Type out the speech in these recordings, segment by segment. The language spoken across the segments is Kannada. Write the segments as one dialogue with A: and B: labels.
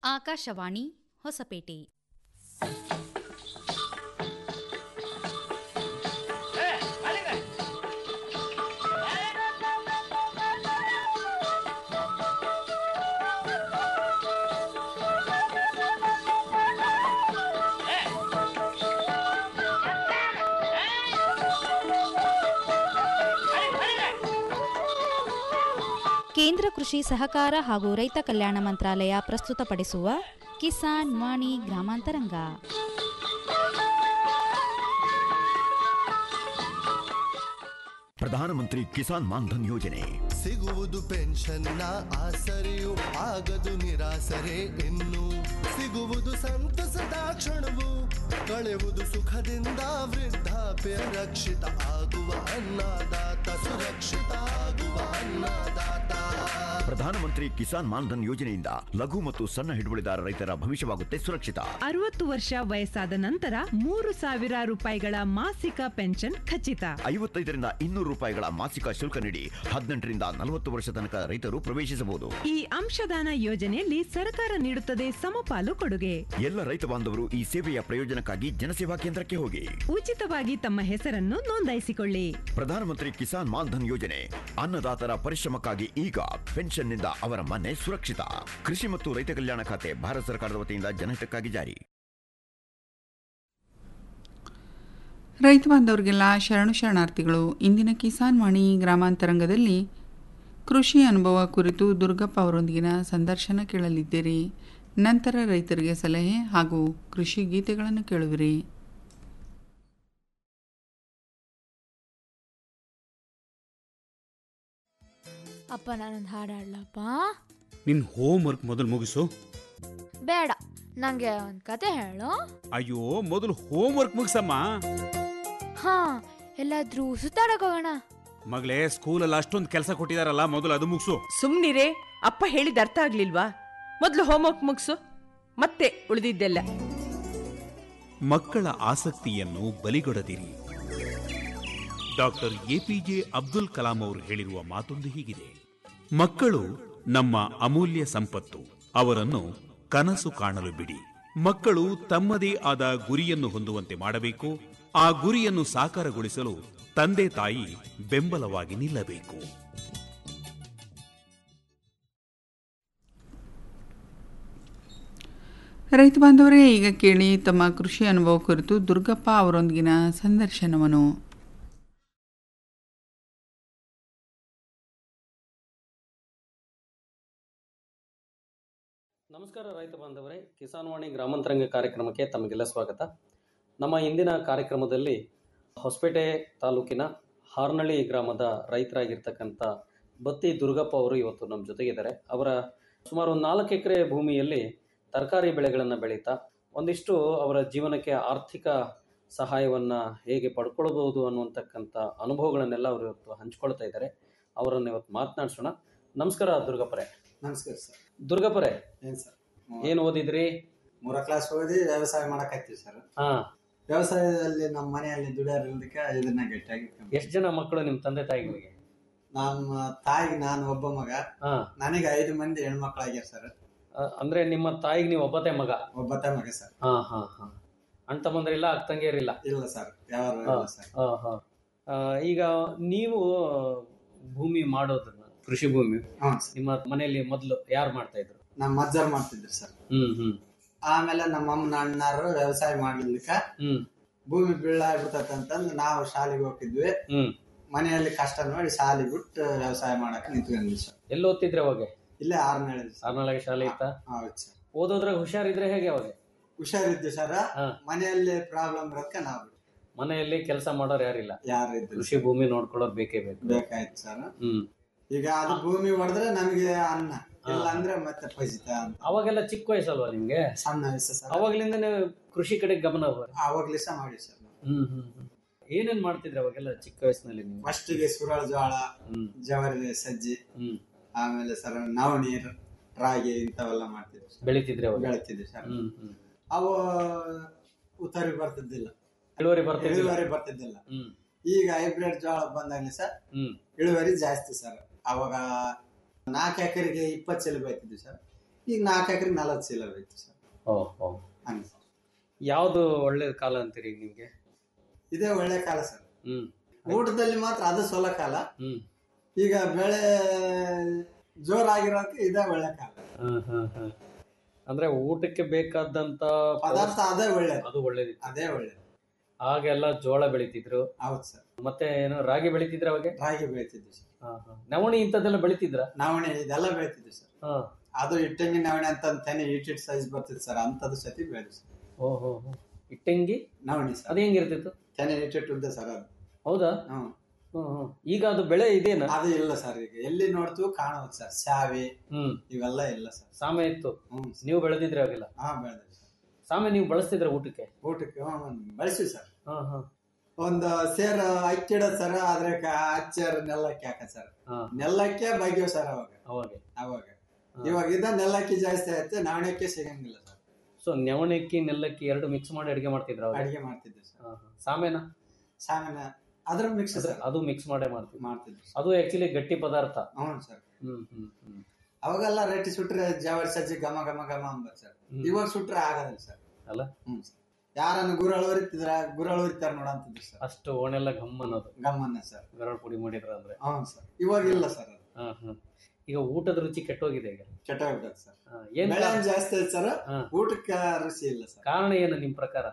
A: ಆಕಾಶವಾಣಿ ಹೊಸಪೇಟೆ ಕೇಂದ್ರ ಕೃಷಿ ಸಹಕಾರ ಹಾಗೂ ರೈತ ಕಲ್ಯಾಣ ಮಂತ್ರಾಲಯ ಪ್ರಸ್ತುತಪಡಿಸುವ ಕಿಸಾನ್ ವಾಣಿ ಗ್ರಾಮಾಂತರಂಗ
B: ಪ್ರಧಾನಮಂತ್ರಿ ಕಿಸಾನ್ ಮಾನ್ಧನ್ ಯೋಜನೆ
C: ಸಿಗುವುದು ಪೆನ್ಷನ್ನ ಆಸರೆಯು ಆಗದು ನಿರಾಸರೆ ಇನ್ನು ಸಿಗುವುದು ಸಂತಸದ ಕ್ಷಣವು ಕಳೆವುದು ಸುಖದಿಂದ ವೃದ್ಧಾಪ್ಯ ರಕ್ಷಿತ ಆಗುವ ಅನ್ನದಾತ ಸುರಕ್ಷಿತ ಆಗುವ ಅನ್ನದಾತ
B: ಪ್ರಧಾನಮಂತ್ರಿ ಕಿಸಾನ್ ಮಾನ್ಧನ್ ಯೋಜನೆಯಿಂದ ಲಘು ಮತ್ತು ಸಣ್ಣ ಹಿಡುವಳಿದಾರ ರೈತರ ಭವಿಷ್ಯವಾಗುತ್ತೆ ಸುರಕ್ಷಿತ
D: ಅರವತ್ತು ವರ್ಷ ವಯಸ್ಸಾದ ನಂತರ ಮೂರು ಸಾವಿರ ರೂಪಾಯಿಗಳ ಮಾಸಿಕ ಪೆನ್ಷನ್ ಖಚಿತ
B: ಐವತ್ತೈದರಿಂದ ಇನ್ನೂರು ರೂಪಾಯಿಗಳ ಮಾಸಿಕ ಶುಲ್ಕ ನೀಡಿ ಹದಿನೆಂಟರಿಂದ ನಲವತ್ತು ವರ್ಷ ತನಕ ರೈತರು ಪ್ರವೇಶಿಸಬಹುದು
D: ಈ ಅಂಶದಾನ ಯೋಜನೆಯಲ್ಲಿ ಸರ್ಕಾರ ನೀಡುತ್ತದೆ ಸಮಪಾಲು ಕೊಡುಗೆ
B: ಎಲ್ಲ ರೈತ ಬಾಂಧವರು ಈ ಸೇವೆಯ ಪ್ರಯೋಜನಕ್ಕಾಗಿ ಜನಸೇವಾ ಕೇಂದ್ರಕ್ಕೆ ಹೋಗಿ
D: ಉಚಿತವಾಗಿ ತಮ್ಮ ಹೆಸರನ್ನು ನೋಂದಾಯಿಸಿಕೊಳ್ಳಿ
B: ಪ್ರಧಾನಮಂತ್ರಿ ಕಿಸಾನ್ ಮಾನ್ಧನ್ ಯೋಜನೆ ಅನ್ನದಾತರ ಪರಿಶ್ರಮಕ್ಕಾಗಿ ಈಗ ಪೆನ್ಷನ್ನಿಂದ ಅವರ ಮನೆ ಸುರಕ್ಷಿತ ಕೃಷಿ ಮತ್ತು ರೈತ ಕಲ್ಯಾಣ ಖಾತೆ ಭಾರತ ಸರ್ಕಾರದ ವತಿಯಿಂದ ಜನಹಿತಕ್ಕಾಗಿ ಜಾರಿ
E: ರೈತ ಬಾಂಧವರಿಗೆಲ್ಲ ಶರಣು ಶರಣಾರ್ಥಿಗಳು ಇಂದಿನ ಕಿಸಾನ್ ವಾಣಿ ಗ್ರಾಮಾಂತರಂಗದಲ್ಲಿ ಕೃಷಿ ಅನುಭವ ಕುರಿತು ದುರ್ಗಪ್ಪ ಅವರೊಂದಿಗಿನ ಸಂದರ್ಶನ ಕೇಳಲಿದ್ದೀರಿ ನಂತರ ರೈತರಿಗೆ ಸಲಹೆ ಹಾಗೂ ಕೃಷಿ ಗೀತೆಗಳನ್ನು ಕೇಳುವಿರಿ
F: ಅಪ್ಪ ನಾನೊಂದು ಹಾಡು ಹಾಡ್ಲಪ್ಪ
G: ನಿನ್ ಹೋಮ್ ವರ್ಕ್ ಮೊದಲು ಮುಗಿಸು
F: ಬೇಡ ನಂಗೆ ಒಂದು ಕತೆ ಹೇಳು
G: ಅಯ್ಯೋ ಮೊದಲು ಹೋಮ್ ವರ್ಕ್ ಮುಗಿಸಮ್ಮ
F: ಹಾ ಎಲ್ಲಾದ್ರೂ ಸುತ್ತಾಡಕ್ ಹೋಗೋಣ
G: ಮಗಳೇ ಸ್ಕೂಲಲ್ಲಿ ಅಷ್ಟೊಂದು ಕೆಲಸ ಕೊಟ್ಟಿದಾರಲ್ಲ ಮೊದಲು ಅದು ಮುಗಿಸು
H: ಸುಮ್ನಿರೇ ಅಪ್ಪ ಹೇಳಿದ ಅರ್ಥ ಆಗ್ಲಿಲ್ವಾ ಮೊದಲು ಹೋಮ್ವರ್ಕ್ ಮುಗಿಸು ಮತ್ತೆ ಉಳಿದಿದ್ದೆಲ್ಲ
G: ಮಕ್ಕಳ ಆಸಕ್ತಿಯನ್ನು ಬಲಿಗೊಡದಿರಿ ಡಾಕ್ಟರ್ ಎಪಿಜೆ ಅಬ್ದುಲ್ ಕಲಾಂ ಅವರು ಹೇಳಿರುವ ಮಾತೊಂದು ಹೀಗಿದೆ ಮಕ್ಕಳು ನಮ್ಮ ಅಮೂಲ್ಯ ಸಂಪತ್ತು ಅವರನ್ನು ಕನಸು ಕಾಣಲು ಬಿಡಿ ಮಕ್ಕಳು ತಮ್ಮದೇ ಆದ ಗುರಿಯನ್ನು ಹೊಂದುವಂತೆ ಮಾಡಬೇಕು ಆ ಗುರಿಯನ್ನು ಸಾಕಾರಗೊಳಿಸಲು ತಂದೆ ತಾಯಿ ಬೆಂಬಲವಾಗಿ ನಿಲ್ಲಬೇಕು
E: ರೈತ ಬಾಂಧವರೇ ಈಗ ಕೇಳಿ ತಮ್ಮ ಕೃಷಿ ಅನುಭವ ಕುರಿತು ದುರ್ಗಪ್ಪ ಅವರೊಂದಿಗಿನ ಸಂದರ್ಶನವನ್ನು
I: ನಮಸ್ಕಾರ ರೈತ ಬಾಂಧವರೇ ಕಿಸಾನ್ ವಾಣಿ ಗ್ರಾಮಾಂತರಂಗ ಕಾರ್ಯಕ್ರಮಕ್ಕೆ ತಮಗೆಲ್ಲ ಸ್ವಾಗತ ನಮ್ಮ ಇಂದಿನ ಕಾರ್ಯಕ್ರಮದಲ್ಲಿ ಹೊಸಪೇಟೆ ತಾಲೂಕಿನ ಹಾರ್ನಳ್ಳಿ ಗ್ರಾಮದ ರೈತರಾಗಿರ್ತಕ್ಕಂಥ ಬತ್ತಿ ದುರ್ಗಪ್ಪ ಅವರು ಇವತ್ತು ನಮ್ಮ ಜೊತೆಗಿದ್ದಾರೆ ಅವರ ಸುಮಾರು ಒಂದು ನಾಲ್ಕು ಎಕರೆ ಭೂಮಿಯಲ್ಲಿ ತರಕಾರಿ ಬೆಳೆಗಳನ್ನು ಬೆಳೀತಾ ಒಂದಿಷ್ಟು ಅವರ ಜೀವನಕ್ಕೆ ಆರ್ಥಿಕ ಸಹಾಯವನ್ನು ಹೇಗೆ ಪಡ್ಕೊಳ್ಬೋದು ಅನ್ನುವಂತಕ್ಕಂಥ ಅನುಭವಗಳನ್ನೆಲ್ಲ ಅವರು ಇವತ್ತು ಹಂಚ್ಕೊಳ್ತಾ ಇದ್ದಾರೆ ಅವರನ್ನು ಇವತ್ತು ಮಾತನಾಡಿಸೋಣ ನಮಸ್ಕಾರ ದುರ್ಗಪ್ಪರೇ
J: ನಮಸ್ಕಾರ ಸರ್
I: ದುರ್ಗಪ್ಪರೇ
J: ಏನ್ ಸರ್
I: ಏನು ಓದಿದ್ರಿ
J: ಮೂರ ಕ್ಲಾಸ್ ಓದಿ ವ್ಯವಸಾಯ ಮಾಡಕತ್ತೀವಿ ಸರ್
I: ಹಾ
J: ವ್ಯವಸಾಯದಲ್ಲಿ ನಮ್ಮ ಮನೆಯಲ್ಲಿ ದುಡಿಯೋರಿಲ್ದಕ್ಕೆ ಇದನ್ನ ಗಟ್ಟಿಯಾಗಿ
I: ಎಷ್ಟು ಜನ ಮಕ್ಕಳು ನಿಮ್ಮ ತಂದೆ ತಾಯಿಗಳಿಗೆ
J: ನಮ್ಮ ತಾಯಿಗೆ ನಾನು ಒಬ್ಬ ಮಗ
I: ಹಾ
J: ನನಗೆ ಐದು ಮಂದಿ ಹೆಣ್ಮಕ್ಳಾಗ್ಯಾರ ಸರ್
I: ಅ- ಅಂದ್ರೆ ನಿಮ್ಮ ತಾಯಿಗೆ ನೀವು ಒಬ್ಬತೆ ಮಗ
J: ಒಬ್ಬತ್ತೆ ಮಗ ಸರ್
I: ಹಾ ಹಾ ಹಾ ಅಣ್ಣ ತಮ್ಮಂದ್ರಿಲ್ಲ ಅಕ್ಕ ತಂಗಿಯರಿಲ್ಲ
J: ಇಲ್ಲ ಸರ್ ಯಾರು
I: ಹಾ.
J: ಇಲ್ಲ ಸರ್
I: ಹಾ ಹಾ ಆ, ಈಗ ನೀವು ಭೂಮಿ ಮಾಡೋದನ್ನ ಕೃಷಿ ಭೂಮಿ
J: ಹ್ಞೂ ಸರ್
I: ನಿಮ್ಮ ಮನೆಯಲ್ಲಿ ಮೊದಲು ಯಾರು ಮಾಡ್ತಾ ಇದ್ರು
J: ನಮ್ಮ ಅಜ್ಜರ್ ಮಾಡ್ತಿದ್ರು ಸರ್
I: ಹ್ಮ್ ಹ್ಮ್
J: ಆಮೇಲೆ ನಮ್ಮ ಅಮ್ಮನ ಅಣ್ಣಾರು ವ್ಯವಸಾಯ ಮಾಡ್ಲಿಕ್ಕೆ
I: ಹ್ಮ್
J: ಭೂಮಿ ಬೀಳಾಗ್ಬಿಡ್ತೈತೆ ಅಂತಂದು ನಾವು ಶಾಲೆಗೆ ಹೋಗಿದ್ವಿ
I: ಹ್ಮ್
J: ಮನೆಯಲ್ಲಿ ಕಷ್ಟ ನೋಡಿ ಶಾಲೆ ಬಿಟ್ಟು ವ್ಯವಸಾಯ ಮಾಡಕ್ಕೆ ನಿಂತ್ಕೊಂಡ್ವಿ ಸರ್
I: ಎಲ್ಲಿ ಓದ್ತಿದ್ರೆ ಅವಾಗ
J: ಇಲ್ಲೇ ಆರ್ನೇಳಿ ಸರ್
I: ಆರ್ನಾಳಗೆ ಶಾಲೆ ಇತ್ತ
J: ಹೌದು ಸರ್
I: ಓದೋದ್ರಾಗ ಹುಷಾರಿದ್ರೆ ಹೇಗೆ ಅವಾಗ
J: ಹುಷಾರಿದ್ದು ಸರ್
I: ಹಾ.
J: ಮನೆಯಲ್ಲಿ ಪ್ರಾಬ್ಲಮ್ ಇರೋದಕ್ಕೆ ನಾವು ಬಿಟ್ವಿ.
I: ಮನೆಯಲ್ಲಿ ಕೆಲಸ ಮಾಡೋರು ಯಾರಿಲ್ಲ
J: ಯಾರು ಇದ್ರು
I: ಕೃಷಿ ಭೂಮಿ ನೋಡ್ಕೊಳ್ಳೋರು ಬೇಕೇ ಬೇಕು
J: ಬೇಕಾಯ್ತು ಸರ್
I: ಹ್ಮ್
J: ಈಗ ಅದು ಭೂಮಿ ಹೊಡೆದ್ರೆ ನಮಗೆ ಅನ್ನ ಇಲ್ಲ ಅಂದ್ರೆ ಮತ್ತೆ ಫಜಿತ ಅಂತ
I: ಅವಾಗೆಲ್ಲ ಚಿಕ್ಕ ವಯಸ್ಸಲ್ವಾ ನಿಮ್ಗೆ
J: ಸಣ್ಣ ವಯಸ್ಸು ಸರ್
I: ಅವಾಗ್ಲಿಂದ ಕೃಷಿ ಕಡೆ ಗಮನ ಹೋಗೋದು.
J: ಅವಾಗ್ಲೇ ಸಹ ಮಾಡಿ ಸರ್
I: ಹ್ಮ್ ಹ್ಮ್ ಹ್ಮ್. ಏನೇನ್ ಮಾಡ್ತಿದ್ರಿ ಅವಾಗೆಲ್ಲ ಚಿಕ್ಕ ವಯಸ್ಸಿನಲ್ಲಿ ನೀವು
J: ಫಸ್ಟಿಗೆ ಸುರಳ ಜೋಳ
I: ಹ್ಮ್
J: ಜವರಿ ಸಜ್ಜಿ
I: ಹ್ಮ್
J: ಆಮೇಲೆ ಸರ್ ನವಣಿ ರಾಗಿ ಇಂಥವೆಲ್ಲ ಮಾಡ್ತಿದ್ವಿ ಸರ್
I: ಬೆಳಿತಿದ್ರಿ ಅವಾಗ
J: ಬೆಳಿತಿದ್ವಿ ಸರ್
I: ಹ್ಮ್ ಹ್ಮ್
J: ಅವು ಉತ್ತರಿ ಬರ್ತಿದ್ದಿಲ್ಲ
I: ಇಳುವರಿ ಬರ್ತಿದ್ರಿ
J: ಇಳುವರಿ ಬರ್ತಿದ್ದಿಲ್ಲ
I: ಹ್ಮ್
J: ಈಗ ಹೈಬ್ರಿಡ್ ಜೋಳ ಬಂದಾಗಲಿ ಸರ್
I: ಹ್ಮ್
J: ಇಳುವರಿ ಜಾಸ್ತಿ ಸರ್ ಅವಾಗ ನಾಲ್ಕು ಎಕರೆಗೆ ಇಪ್ಪತ್ತು ಚೀಲ ಬೈತಿದ್ವಿ ಸರ್ ಈಗ ನಾಲ್ಕು ಎಕರೆ ನಲವತ್ತು ಚೀಲ ಬೇಕು ಸರ್
I: ಓ ಓ
J: ಹಂಗೆ ಸರ್
I: ಯಾವ್ದು ಒಳ್ಳೆ ಕಾಲ ಅಂತೀರಿ ಈಗ ನಿಮ್ಗೆ
J: ಇದೇ ಒಳ್ಳೆ ಕಾಲ ಸರ್
I: ಹ್ಮ್
J: ಊಟದಲ್ಲಿ ಮಾತ್ರ ಅದು ಸೊಲ ಕಾಲ
I: ಹ್ಮ್
J: ಈಗ ಬೆಳೆ ಜೋರಾಗಿರೋಕೆ ಇದೇ ಒಳ್ಳೆ ಕಾಲ
I: ಹ್ಮ್ ಹ್ಮ್ ಹ್ಮ್ ಅಂದ್ರೆ ಊಟಕ್ಕೆ ಬೇಕಾದಂತ
J: ಪದಾರ್ಥ ಅದೇ ಒಳ್ಳೇದು
I: ಅದು ಒಳ್ಳೇದಿತ್ತು
J: ಅದೇ ಒಳ್ಳೇದು
I: ಆಗೆಲ್ಲ ಜೋಳ ಬೆಳಿತಿದ್ರು
J: ಹೌದು ಸರ್
I: ಮತ್ತೆ ಏನು ರಾಗಿ ಬೆಳಿತಿದ್ರ ಅವಾಗ
J: ರಾಗಿ ಬೆಳಿತಿದ್ವಿ ಸರ್
I: ನವಣಿ ಇಂಥದ್ದೆಲ್ಲ ಬೆಳಿತಿದ್ರ
J: ನವಣೆ ಇದೆಲ್ಲ ಬೆಳಿತಿದ್ವಿ ಸರ್
I: ಹಾ
J: ಅದು ಇಟ್ಟಂಗಿ ನವಣೆ ಅಂತ ತೆನೆ ಇಟ್ ಇಟ್ ಸೈಜ್ ಬರ್ತಿತ್ತು ಸರ್ ಅಂತದ್ದು ಸತಿ ಬೆಳೆದು ಸರ್
I: ಓಹೋ ಇಟ್ಟಂಗಿ
J: ನವಣಿ ಸರ್
I: ಅದ್ ಹೆಂಗಿರ್ತಿತ್ತು
J: ತೆನೆ ಇಟ್ ಇಟ್ ಉದ್ದ ಸರ್ ಅದು
I: ಹೌದಾ
J: ಹ್ಮ್
I: ಹ್ಮ್ ಹ್ಮ್ ಈಗ ಅದು ಬೆಳೆ ಇದೇನಾ
J: ಅದು ಇಲ್ಲ ಸರ್ ಈಗ ಎಲ್ಲಿ ನೋಡ್ತೀವಿ ಕಾಣುವುದು ಸರ್ ಶಾವಿ
I: ಹ್ಮ್
J: ಇವೆಲ್ಲ ಇಲ್ಲ ಸರ್
I: ಸಾಮೆ ಇತ್ತು
J: ಹ್ಮ್
I: ನೀವು ಬೆಳೆದಿದ್ರೆ ಅವೆಲ್ಲ
J: ಹಾ ಬೆಳೆದ್ವಿ ಸರ್
I: ಸಾಮೆ ನೀವು ಬಳಸ್ತಿದ್ರ ಊಟಕ್ಕೆ
J: ಊಟಕ್ಕೆ ಹ್ಮ್, ಬಳಸಿವಿ ಸರ್
I: ಹಾ ಹಾ
J: ಒಂದು ಸೇರ್ ಅಕ್ಕಿಡೋದು ಸರ್ ಆದ್ರೆ ಹಚ್ಚಾರ ನೆಲ್ಲಕ್ಕಿ ಹಾಕ ಸರ್
I: ಹಾ
J: ನೆಲ್ಲಕ್ಕೆ ಬಗ್ಗೆವ್ ಸರ್ ಅವಾಗ
I: ಅವಾಗ
J: ಅವಾಗ ಇವಾಗ ಇದ ನೆಲ್ಲಕ್ಕಿ ಜಾಸ್ತಿ ಆಯ್ತು ನವಣಕ್ಕೆ ಸಿಗಂಗಿಲ್ಲ ಸರ್
I: ಸೊ ನೆವಣಕ್ಕಿ ನೆಲ್ಲಕ್ಕಿ ಎರಡು ಮಿಕ್ಸ್ ಮಾಡಿ ಅಡಿಗೆ ಮಾಡ್ತಿದ್ರ ಅವಾಗ
J: ಅಡಿಗೆ ಮಾಡ್ತಿದ್ವಿ ಸರ್
I: ಹಾ, ಹಾ. ಸಾಮೆನ
J: ಸಾಮಾನ್ಯ ಅದ್ರ ಮಿಕ್ಸ್
I: ಅದ್ರ-
J: ಸರ್
I: ಅದು ಮಿಕ್ಸ್ ಮಾಡೇ ಮಾಡ್ತಿದ್ರು
J: ಮಾಡ್ತಿದ್ವಿ ಸರ್.
I: ಅದು ಆಕ್ಚುಲಿ ಗಟ್ಟಿ ಪದಾರ್ಥ
J: ಹ್ಞೂ ಸರ್
I: ಹ್ಮ್ ಹ್ಮ್ ಹ್ಮ್
J: ಅವಾಗೆಲ್ಲ ರೇಟಿ ಸುಟ್ರೆ ಜವಳಿ ಸಜ್ಜಿ ಘಮ ಘಮ ಘಮ ಅಂಬತ್ ಸರ್
I: ಹ್ಮ್.
J: ಇವಾಗ ಸುಟ್ರೆ ಆಗೋದಿಲ್ಲ ಸರ್
I: ಅಲ್ಲ
J: ಹ್ಮ್ ಸರ್ ಯಾರನ್ನ ಗುರಳು ಉರಿತಿದ್ರ ಗುರಳು ಉರಿತಾರ ನೋಡಂತಿದ್ರು ಸರ್
I: ಅಷ್ಟು ಓಣೆಲ್ಲ ಗಮ್ ಅನ್ನೋದು
J: ಗಮ್ಮನ್ನ ಸರ್
I: ಗರಳು ಪುಡಿ ಮಾಡಿದ್ರ ಅಂದ್ರೆ
J: ಹ್ಞೂ ಸರ್ ಇವಾಗ ಇಲ್ಲ ಸರ್ ಅದು
I: ಹಾ ಹಾ ಈಗ ಊಟದ ರುಚಿ ಕೆಟ್ಟೋಗಿದೆ ಈಗ
J: ಕೆಟ್ಟೋಗ್ಬಿಟ್ಟದೆ ಸರ್
I: ಹಾ, ಏನ್
J: ಬೆಳೆ
I: ಕಾರಣ?
J: ಜಾಸ್ತಿ ಐತೆ ಸರ್
I: ಹಾ.
J: ಊಟಕ್ಕೆ ರುಚಿ ಇಲ್ಲ ಸರ್
I: ಕಾರಣ ಏನು ನಿಮ್ ಪ್ರಕಾರ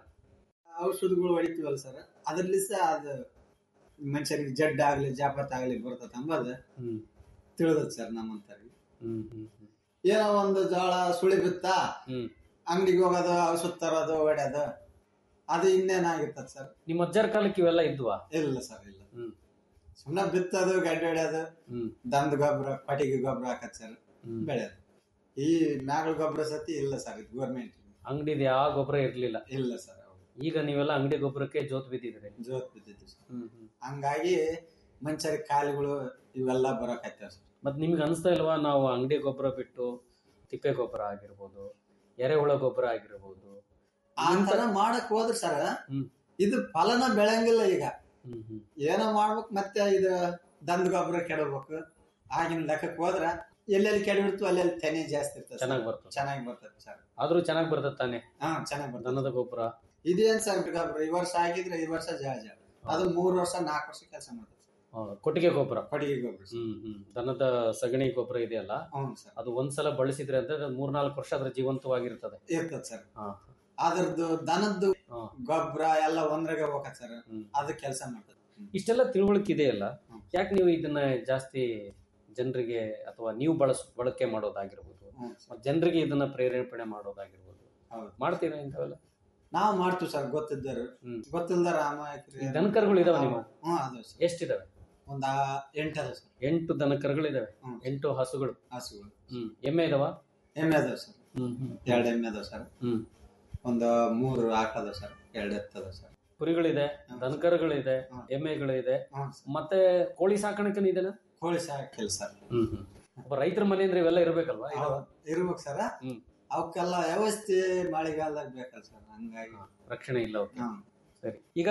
J: ಔಷಧಗಳು ಹೊಡಿತೀವಲ್ಲ ಸರ್ ಅದ್ರಲ್ಲಿ ಸಹ ಅದು ಮನುಷ್ಯರಿಗೆ ಜಡ್ ಆಗ್ಲಿ ಜಾಪತ್ ಆಗ್ಲಿ ಬರ್ತದೆ ಅಂಬದು
I: ಹ್ಮ್
J: ತಿಳಿದದ್ ಸರ್ ನಮ್ಮಂತರಿಗೆ
I: ಹ್ಮ್ ಹ್ಮ್ ಹ್ಮ್
J: ಏನೋ ಒಂದು ಜೋಳ ಸುಳಿ ಬಿತ್ತಾ
I: ಹ್ಮ್
J: ಅಂಗಡಿಗೆ ಹೋಗೋದು ಔಷಧ ತರೋದು ಹೊಡ್ಯೋದು ಅದು ಇನ್ನೇನಾಗಿರ್ತದೆ ಸರ್
I: ನಿಮ್ಮ ಅಜ್ಜರ ಕಾಲಕ್ಕೆ ಇವೆಲ್ಲ ಇದ್ವಾ
J: ಇಲ್ಲ ಸರ್ ಇಲ್ಲ
I: ಹ್ಮ್
J: ಸುಮ್ಮನೆ ಬಿತ್ತೋದು ಗಡ್ಡೆ ಹೊಡ್ಯೋದು
I: ಹ್ಮ್
J: ದಂದ ಗೊಬ್ಬರ ಪಟಿಗೆ ಗೊಬ್ಬರ ಹಾಕತ್ ಸರ್
I: ಹ್ಮ್
J: ಬೆಳೆಯೋದು ಈ ಮ್ಯಾಗಳ ಗೊಬ್ಬರ ಸತಿ ಇಲ್ಲ ಸರ್ ಇದು ಗೌರ್ಮೆಂಟ್
I: ಅಂಗಡಿದ ಯಾವ ಗೊಬ್ಬರ ಇರ್ಲಿಲ್ಲ
J: ಇಲ್ಲ ಸರ್ ಹೌದು
I: ಈಗ ನೀವೆಲ್ಲ ಅಂಗಡಿ ಗೊಬ್ಬರಕ್ಕೆ ಜೋತ್ ಬಿದ್ದಿದ್ರಿ
J: ಜೋತ್ ಬಿದ್ದಿತ್ತು ಸರ್
I: ಹ್ಮ್ ಹ್ಮ್
J: ಹಂಗಾಗಿ ಮನುಷ್ಯರಿಗೆ ಕಾಲುಗಳು ಇವೆಲ್ಲ ಬರೋಕೈತವ ಸರ್
I: ಮತ್ ನಿಮ್ಗೆ ಅನಿಸ್ತಾ ಇಲ್ವಾ ನಾವು ಅಂಗಡಿ ಗೊಬ್ಬರ ಬಿಟ್ಟು ತಿಪ್ಪೆ ಗೊಬ್ಬರ ಆಗಿರ್ಬೋದು ಎರೆಹುಳ ಗೊಬ್ಬರ ಆಗಿರ್ಬೋದು
J: ಆ ತರ ಮಾಡಕ್ ಹೋದ್ರ ಸರ್
I: ಹ್ಮ್.
J: ಇದು ಫಲನ ಬೆಳೆಯಂಗಿಲ್ಲ ಈಗ
I: ಹ್ಮ್ ಹ್ಮ್
J: ಏನೋ ಮಾಡ್ಬೇಕು ಮತ್ತೆ ಇದು ದಂದ ಗೊಬ್ಬರ ಕೆಡಬೇಕು ಆಗಿನ ಲೆಕ್ಕಕ್ಕೆ ಹೋದ್ರ ಎಲ್ಲೆಲ್ಲಿ ಕೆಡಬಿಡ್ತು ಅಲ್ಲೆಲ್ಲಿ ತೆನೆ ಜಾಸ್ತಿ ಇರ್ತದೆ ಸರ್.
I: ಚೆನ್ನಾಗ್ ಬರ್ತದೆ
J: ಚೆನ್ನಾಗಿ ಬರ್ತದೆ ಸರ್
I: ಆದ್ರೂ ಚೆನ್ನಾಗ್ ಬರ್ತದೆ ತಾನೆ
J: ಹಾ ಚೆನ್ನಾಗಿ ಬರ್ತದೆ
I: ದನದ ಗೊಬ್ಬರ
J: ಇದೇನ್ ಸರ್ ಗೊಬ್ಬರ ಈ ವರ್ಷ ಆಗಿದ್ರೆ ಈ ವರ್ಷ ಜಾಳ ಜಾಳ ಅದು ಮೂರ್ ವರ್ಷ ನಾಲ್ಕು ವರ್ಷ ಕೆಲಸ ಮಾಡ್ತದೆ ಸರ್.
I: ಕೊಟ್ಟಿಗೆ ಗೊಬ್ಬರ
J: ಕೊಟ್ಟಿಗೆ ಗೊಬ್ಬರ ಸರ್.
I: ಹ್ಮ್ ಹ್ಮ್ ದನದ ಸಗಣಿ ಗೊಬ್ಬರ ಇದೆಯಲ್ಲ
J: ಹ್ಞೂ ಸರ್
I: ಅದು ಒಂದ್ಸಲ ಬಳಸಿದ್ರೆ ಅಂದ್ರೆ ಮೂರ್ನಾಲ್ಕು ವರ್ಷ ಅದ್ರ ಜೀವಂತವಾಗಿರ್ತದೆ
J: ಇರ್ತದೆ ಸರ್
I: ಹಾ
J: ಅದ್ರದ್ದು ದನದ್ದು
I: ಹಾ.
J: ಗೊಬ್ಬರ ಎಲ್ಲ ಒಂದ್ರಾಗೆ ಹೋಗತ್ ಸರ್
I: ಹ್ಮ್.
J: ಅದು ಕೆಲಸ ಮಾಡ್ತದೆ
I: ಇಷ್ಟೆಲ್ಲ ತಿಳುವಳಿಕೆ ಇದೆಯಲ್ಲ
J: ಹ್ಮ್.
I: ಯಾಕೆ ನೀವು ಇದನ್ನ ಜಾಸ್ತಿ ಜನರಿಗೆ ಅಥವಾ ನೀವು ಬಳಸ್ ಬಳಕೆ ಮಾಡೋದಾಗಿರ್ಬೋದು
J: ಹ್ಞೂ ಸರ್.
I: ಮತ್ತೆ ಜನರಿಗೆ ಇದನ್ನ ಪ್ರೇರೇಪಣೆ ಮಾಡೋದಾಗಿರ್ಬೋದು
J: ಹೌದು
I: ಮಾಡ್ತೀರಾ ಇಂಥವೆಲ್ಲ
J: ನಾವು ಮಾಡ್ತೀವಿ ಸರ್ ಗೊತ್ತಿದ್ದರು
I: ಹ್ಮ್.
J: ಗೊತ್ತಿಲ್ದಾರ ಅಮಾಯಕರು
I: ಈ ದನಕರುಗಳು ಇದಾವ ನೀವು
J: ಹ್ಞೂ ಅದಾವ ಸರ್
I: ಎಷ್ಟಿದಾವೆ
J: ಒಂದ ಎಂಟು ಅದಾವ ಸರ್
I: ಎಂಟು ದನಕರುಗಳಿದಾವೆ
J: ಹ್ಮ್.
I: ಎಂಟು ಹಸುಗಳು
J: ಹಸುಗಳು
I: ಹ್ಮ್ ಎಮ್ಮೆ ಇದಾವ
J: ಎಮ್ಮೆ ಅದಾವ ಸರ್
I: ಹ್ಮ್ ಹ್ಮ್
J: ಎರಡು ಎಮ್ಮೆ ಅದಾವ ಸರ್
I: ಹ್ಮ್
J: ಒಂದು ಮೂರು ಆಕಳ ಸರ್ ಎರಡು ಎತ್ತದ ಸರ್
I: ಕುರಿಗಳಿದೆ
J: ಹ್ಮ್.
I: ದನಕರುಗಳಿದೆ
J: ಹ್ಮ್.
I: ಎಮ್ಮೆಗಳಿದೆ
J: ಹ್ಞೂ ಸರ್
I: ಮತ್ತೆ ಕೋಳಿ ಸಾಕಾಣಿಕೆನೂ ಇದೆನಾ
J: ಕೋಳಿ ಸಾಕಿಲ್ಲ ಸರ್
I: ಹ್ಮ್ ಹ್ಮ್ ಒಬ್ಬ ರೈತರ ಮನೆ ಅಂದ್ರೆ ಇವೆಲ್ಲ ಇರ್ಬೇಕಲ್ವಾ ಇದಾವ?
J: ಇರ್ಬೇಕು ಸರ್
I: ಹ್ಮ್.
J: ಅವಕ್ಕೆಲ್ಲ ವ್ಯವಸ್ಥೆ ಮಳೆಗಾಲದಾಗ ಬೇಕಲ್ಲ ಸರ್ ಹಂಗಾಗಿ
I: ರಕ್ಷಣೆ ಇಲ್ಲ ಅವ್ರಿಗೆ
J: ಹ್ಮ್
I: ಸರಿ ಈಗ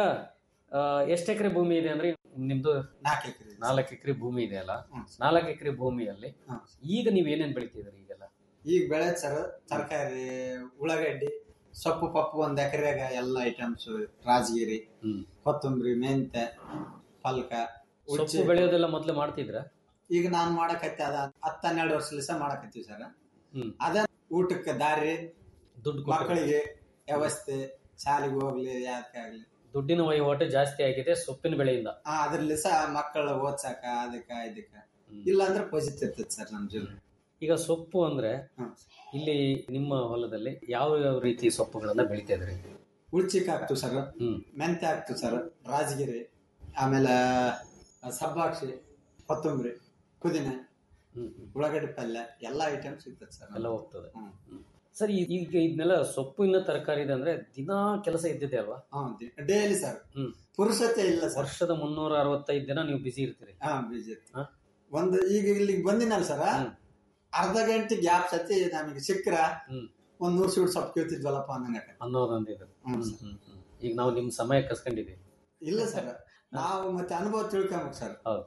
I: ಎಷ್ಟು ಎಕರೆ ಭೂಮಿ ಇದೆ ಅಂದ್ರೆ ನಿಮ್ದು
J: ನಾಲ್ಕು ಎಕರೆ
I: ನಾಲ್ಕು ಎಕರೆ ಭೂಮಿ ಇದೆ ಅಲ್ಲ
J: ಹ್ಮ್.
I: ನಾಲ್ಕು ಎಕರೆ ಭೂಮಿಯಲ್ಲಿ
J: ಹ್ಮ್.
I: ಈಗ ನೀವ್ ಏನೇನ್ ಬೆಳಿತಿದ್ರಿ ಈಗೆಲ್ಲ
J: ಈಗ ಬೆಳೆ ಸರ್ ತರಕಾರಿ ಉಳ್ಳಾಗಡ್ಡಿ ಸೊಪ್ಪು ಪಪ್ಪು ಒಂದ್ ಎಕರೆಗ ಎಲ್ಲ ಐಟಮ್ಸ್ ರಾಜಗಿರಿ
I: ಹ್ಮ್.
J: ಕೊತ್ತಂಬರಿ ಮೆಂತೆ ಪಲ್ಕ ಉಚ್ಚಿ
I: ಸೊಪ್ಪು ಬೆಳೆಯೋದೆಲ್ಲ ಮೊದ್ಲು ಮಾಡ್ತಿದ್ರ
J: ಈಗ ನಾನ್ ಮಾಡಕತ್ತೆ ಅದ ಹತ್ತ ಹನ್ನೆರಡು ವರ್ಷ ದಿವಸ ಮಾಡಕತ್ತೀವಿ ಸರ್
I: ಹ್ಮ್.
J: ಅದ ಊಟಕ್ಕೆ ದಾರಿ
I: ದುಡ್ಡು ಕೊಟ್ಟು
J: ಮಕ್ಕಳಿಗೆ ವ್ಯವಸ್ಥೆ ಶಾಲೆಗೆ ಹೋಗ್ಲಿ ಯಾಕೆ ಆಗ್ಲಿ
I: ದುಡ್ಡಿನ ವಹಿವಾಟು ಜಾಸ್ತಿ ಆಗಿದೆ ಸೊಪ್ಪಿನ ಬೆಳೆಯಿಂದ
J: ಆ ಅದ್ರಲ್ಲಿ ಸಹ ಮಕ್ಕಳ ಓದ್ಸಾಕ ಅದಕ್ಕ ಇದಕ್ಕ
I: ಹ್ಮ್.
J: ಇಲ್ಲ ಅಂದ್ರೆ ಪಜಿತ್ ಇರ್ತೈತಿ ಸರ್ ನಮ್ ಜೀವನ
I: ಈಗ ಸೊಪ್ಪು ಅಂದ್ರೆ
J: ಹ್ಮ್.
I: ಇಲ್ಲಿ ನಿಮ್ಮ ಹೊಲದಲ್ಲಿ ಯಾವ ಯಾವ ರೀತಿ ಸೊಪ್ಪುಗಳನ್ನ ಬೆಳಿತಾ ಇದ್ರಿ
J: ಉಳ್ಚಿಕ್ ಹಾಕ್ತು ಸರ್
I: ಹ್ಮ್
J: ಮೆಂತೆ ಹಾಕ್ತು ಸರ್ ರಾಜಗಿರಿ ಆಮೇಲೆ ಸಬ್ಬಾಕ್ಷಿ ಕೊತ್ತಂಬರಿ ಪುದೀನ
I: ಹ್ಮ್ ಹ್ಮ್.
J: ಉಳ್ಳಾಗಡ್ಡಿ ಪಲ್ಯ ಎಲ್ಲ ಐಟಮ್ ಸಿಗ್ತದೆ ಸರ್
I: ಎಲ್ಲ ಹೋಗ್ತದೆ
J: ಹ್ಮ್.
I: ಸರಿ ಈಗ ಇದನ್ನೆಲ್ಲ ಸೊಪ್ಪಿನ ತರಕಾರಿ ಇದೆ ಅಂದ್ರೆ ದಿನಾ ಕೆಲಸ ಇದ್ದಿದೆ ಅಲ್ವಾ
J: ಡೈಲಿ ಸರ್
I: ಹ್ಮ್.
J: ಪುರುಷತೆ ಇಲ್ಲ ಸರ್
I: ವರ್ಷದ ಮುನ್ನೂರ ಅರವತ್ತೈದು ದಿನ ನೀವು ಬಿಸಿ ಇರ್ತೀರಿ
J: ಹಾ ಬೀಜ
I: ಹಾ?
J: ಒಂದು ಈಗ ಇಲ್ಲಿಗೆ ಬಂದಿನಲ್ಲ ಸರ್
I: ಹ್ಮ್.
J: ಅರ್ಧ ಗಂಟೆ ಗ್ಯಾಪ್ ಸತಿ ನಮಗೆ ಸಿಕ್ಕ್ರ
I: ಹ್ಮ್.
J: ಒಂದ್ ನೂರು ಸೀಟ್ ಸೊಪ್ಪು ಕೇಳ್ತಿದ್ವಲ್ಲಪ್ಪ ಅನ್ನಂಗ
I: ಅನ್ನೋದೊಂದಿದೆ
J: ಹ್ಮ್
I: ಹ್ಮ್,
J: ಸರ್.
I: ಹ್ಮ್, ಹ್ಮ್. ಈಗ ನಾವು ನಿಮ್ ಸಮಯ ಕಸ್ಕೊಂಡಿದೀವಿ
J: ಇಲ್ಲ ಸರ್ ನಾವು ಮತ್ತೆ ಅನುಭವ ತಿಳ್ಕೊಬೇಕು ಸರ್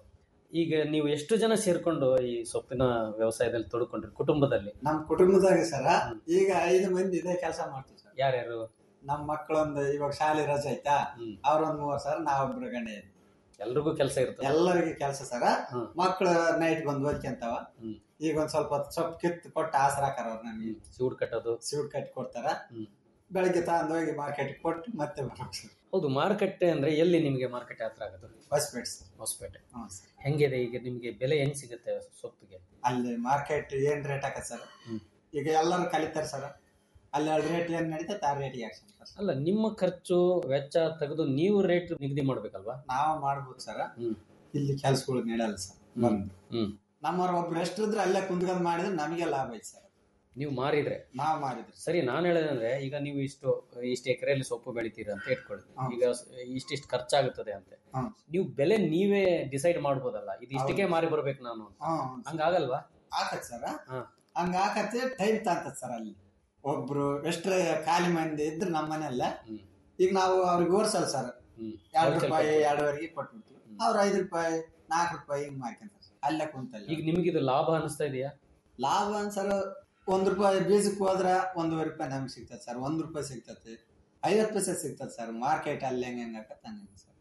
I: ಈಗ ನೀವು ಎಷ್ಟು ಜನ ಸೇರ್ಕೊಂಡು ಈ ಸೊಪ್ಪಿನ ವ್ಯವಸಾಯದಲ್ಲಿ ತೊಡ್ಕೊಂಡ್ರಿ ಕುಟುಂಬದಲ್ಲಿ
J: ನಮ್ ಕುಟುಂಬದಾಗ ಸರ ಈಗ ಐದು ಮಂದಿ ಇದೇ ಕೆಲಸ ಮಾಡ್ತೀವಿ ಸರ್
I: ಯಾರ್ಯಾರು
J: ನಮ್ ಮಕ್ಕಳೊಂದು ಇವಾಗ ಶಾಲೆ ರಜೆ ಆಯ್ತಾ ಅವ್ರೊಂದ್ ಮೂವರ್ ಸರ್ ನಾವೊಬ್ರು ಗಂಡ ಹೆಂಡ್ತಿ.
I: ಎಲ್ರಿಗೂ ಕೆಲಸ ಇರ್ತದೆ
J: ಎಲ್ಲರಿಗೆ ಕೆಲಸ ಸರ ಮಕ್ಳು ನೈಟ್ ಬಂದು ಓದ್ಕೊಂತಾವ ಈಗ ಒಂದ್ ಸ್ವಲ್ಪ ಹೊತ್ತು ಸೊಪ್ಪು ಕಿತ್ತು ಕೊಟ್ಟು ಆಸರ ಹಾಕಾರ ಅವ್ರು ನಮ್ಗೆ
I: ಸೂಡ್ ಕಟ್ಟೋದು
J: ಸೂಟ್ ಕಟ್ಟಿ ಕೊಡ್ತಾರ ಬೆಳಗ್ಗೆ ತಗೊಂಡ್ ಹೋಗಿ ಮಾರ್ಕೆಟ್ ಕೊಟ್ಟು ಮತ್ತೆ ಬರ್ಬೇಕು ಸರ್
I: ಹೌದು ಮಾರುಕಟ್ಟೆ ಅಂದ್ರೆ ಎಲ್ಲಿ ನಿಮಗೆ ಮಾರುಕಟ್ಟೆ ಹತ್ರ ಆಗೋದು
J: ಹೊಸಪೇಟೆ ಸರ್
I: ಹೊಸಪೇಟೆ
J: ಹ್ಞೂ ಸರ್
I: ಹೆಂಗಿದೆ ಈಗ ನಿಮಗೆ ಬೆಲೆ ಹೆಂಗ್ ಸಿಗುತ್ತೆ ಸೊಪ್ಪಿಗೆ
J: ಅಲ್ಲಿ ಮಾರ್ಕೆಟ್ ಏನ್ ರೇಟ್ ಹಾಕತ್ ಸರ್ ಈಗ ಎಲ್ಲರೂ ಕಲಿತಾರೆ ಸರ್ ಅಲ್ಲಿ ಅಲ್ಲಿ ರೇಟ್ ಏನ್ ನಡೀತೈತೆ ಆ ರೇಟಿಗೆ ಹಾಕ್ಸನ್ ಸರ್
I: ಅಲ್ಲ ನಿಮ್ಮ ಖರ್ಚು ವೆಚ್ಚ ತೆಗೆದು ನೀವು ರೇಟ್ ನಿಗದಿ ಮಾಡ್ಬೇಕಲ್ವಾ
J: ನಾವು ಮಾಡ್ಬೋದು ಸರ್ ಇಲ್ಲಿ ಕೆಲ್ಸಗಳು ನಡೆಯಲ್ಲ ಸರ್ ಬಂದು
I: ಹ್ಮ್
J: ನಮ್ಮವ್ರ ಒಬ್ರು ಎಷ್ಟಿದ್ರೆ ಅಲ್ಲೇ ಕುಂತ್ಕೊಂಡ್ ಮಾಡಿದ್ರೆ ನಮಗೆ ಲಾಭ ಐತೆ ಸರ್
I: ನೀವು ಮಾರಿದ್ರೆ
J: ನಾವು ಮಾಡಿದ್ರಿ
I: ಸರಿ ನಾನು ಹೇಳೋದಂದ್ರೆ ಈಗ ನೀವು ಇಷ್ಟು ಇಷ್ಟು ಎಕರೆಯಲ್ಲಿ ಸೊಪ್ಪು ಬೆಳಿತೀರ ಅಂತ ಇಟ್ಕೊಳ್ಳಿ ಈಗ ಇಷ್ಟಿಷ್ಟು ಖರ್ಚಾಗುತ್ತದೆ ಅಂತ
J: ಹ್ಮ್.
I: ನೀವು ಬೆಲೆ ನೀವೇ ಡಿಸೈಡ್ ಮಾಡ್ಬೋದಲ್ಲ ಇದು ಇಷ್ಟಕ್ಕೆ
J: ಹೌದು.
I: ಮಾರಿ ಬರ್ಬೇಕು ನಾನು ಅಂತ.
J: ಹ್ಮ್
I: ಹಂಗಾಗಲ್ವಾ
J: ಹಾಕತ್ ಸರ್
I: ಹಾ.
J: ಹಂಗ ಹಾಕತ್ತೆ ಟೈಮ್ ತಾಂತತ್ ಸರ್ ಅಲ್ಲಿ ಒಬ್ರು ಎಷ್ಟ್ರ ಖಾಲಿ ಮಂದಿ ಇದ್ರೆ ನಮ್ಮ ಮನೆಯಲ್ಲ ಈಗ ನಾವು ಅವ್ರಿಗೆ ಓರ್ಸಲ್ಲ ಸರ್ ಎರಡು
I: Wholesale
J: ರೂಪಾಯಿ
I: ಕೊಟ್ಬಿಡ್ತೀವಿ.
J: ಎರಡುವರೆಗೆ ಕೊಟ್ಬಿಡ್ತೀವಿ ಅವ್ರು ಐದು ರೂಪಾಯಿ ನಾಲ್ಕು ರೂಪಾಯಿ ಹಿಂಗ್ ಮಾರ್ಕೊಂತಾರೆ ಸರ್ ಅಲ್ಲೇ ಕುಂತಲ್ಲ
I: ಈಗ ನಿಮ್ಗೆ ಇದು ಲಾಭ ಅನಿಸ್ತಾ ಇದೆಯಾ
J: ಲಾಭ ಸರ್ ಒಂದ್ ರೂಪಾಯಿ ಬೀಜಕ್ಕೆ ಹೋದ್ರ ಒಂದೂವರೆ ರೂಪಾಯಿ ನಮ್ಗೆ ಸಿಗ್ತದೆ ಸರ್ ಒಂದ್ ರೂಪಾಯಿ ಸಿಗ್ತದೆ ಐವತ್ತು ಪೈಸೆ ಸಿಗ್ತದೆ ಸರ್ ಮಾರ್ಕೆಟ್ ಅಲ್ಲಿ ಹೆಂಗ್ ಹೆಂಗ್ ಆಗತ್ತೆ ಹಂಗೆ ಸರ್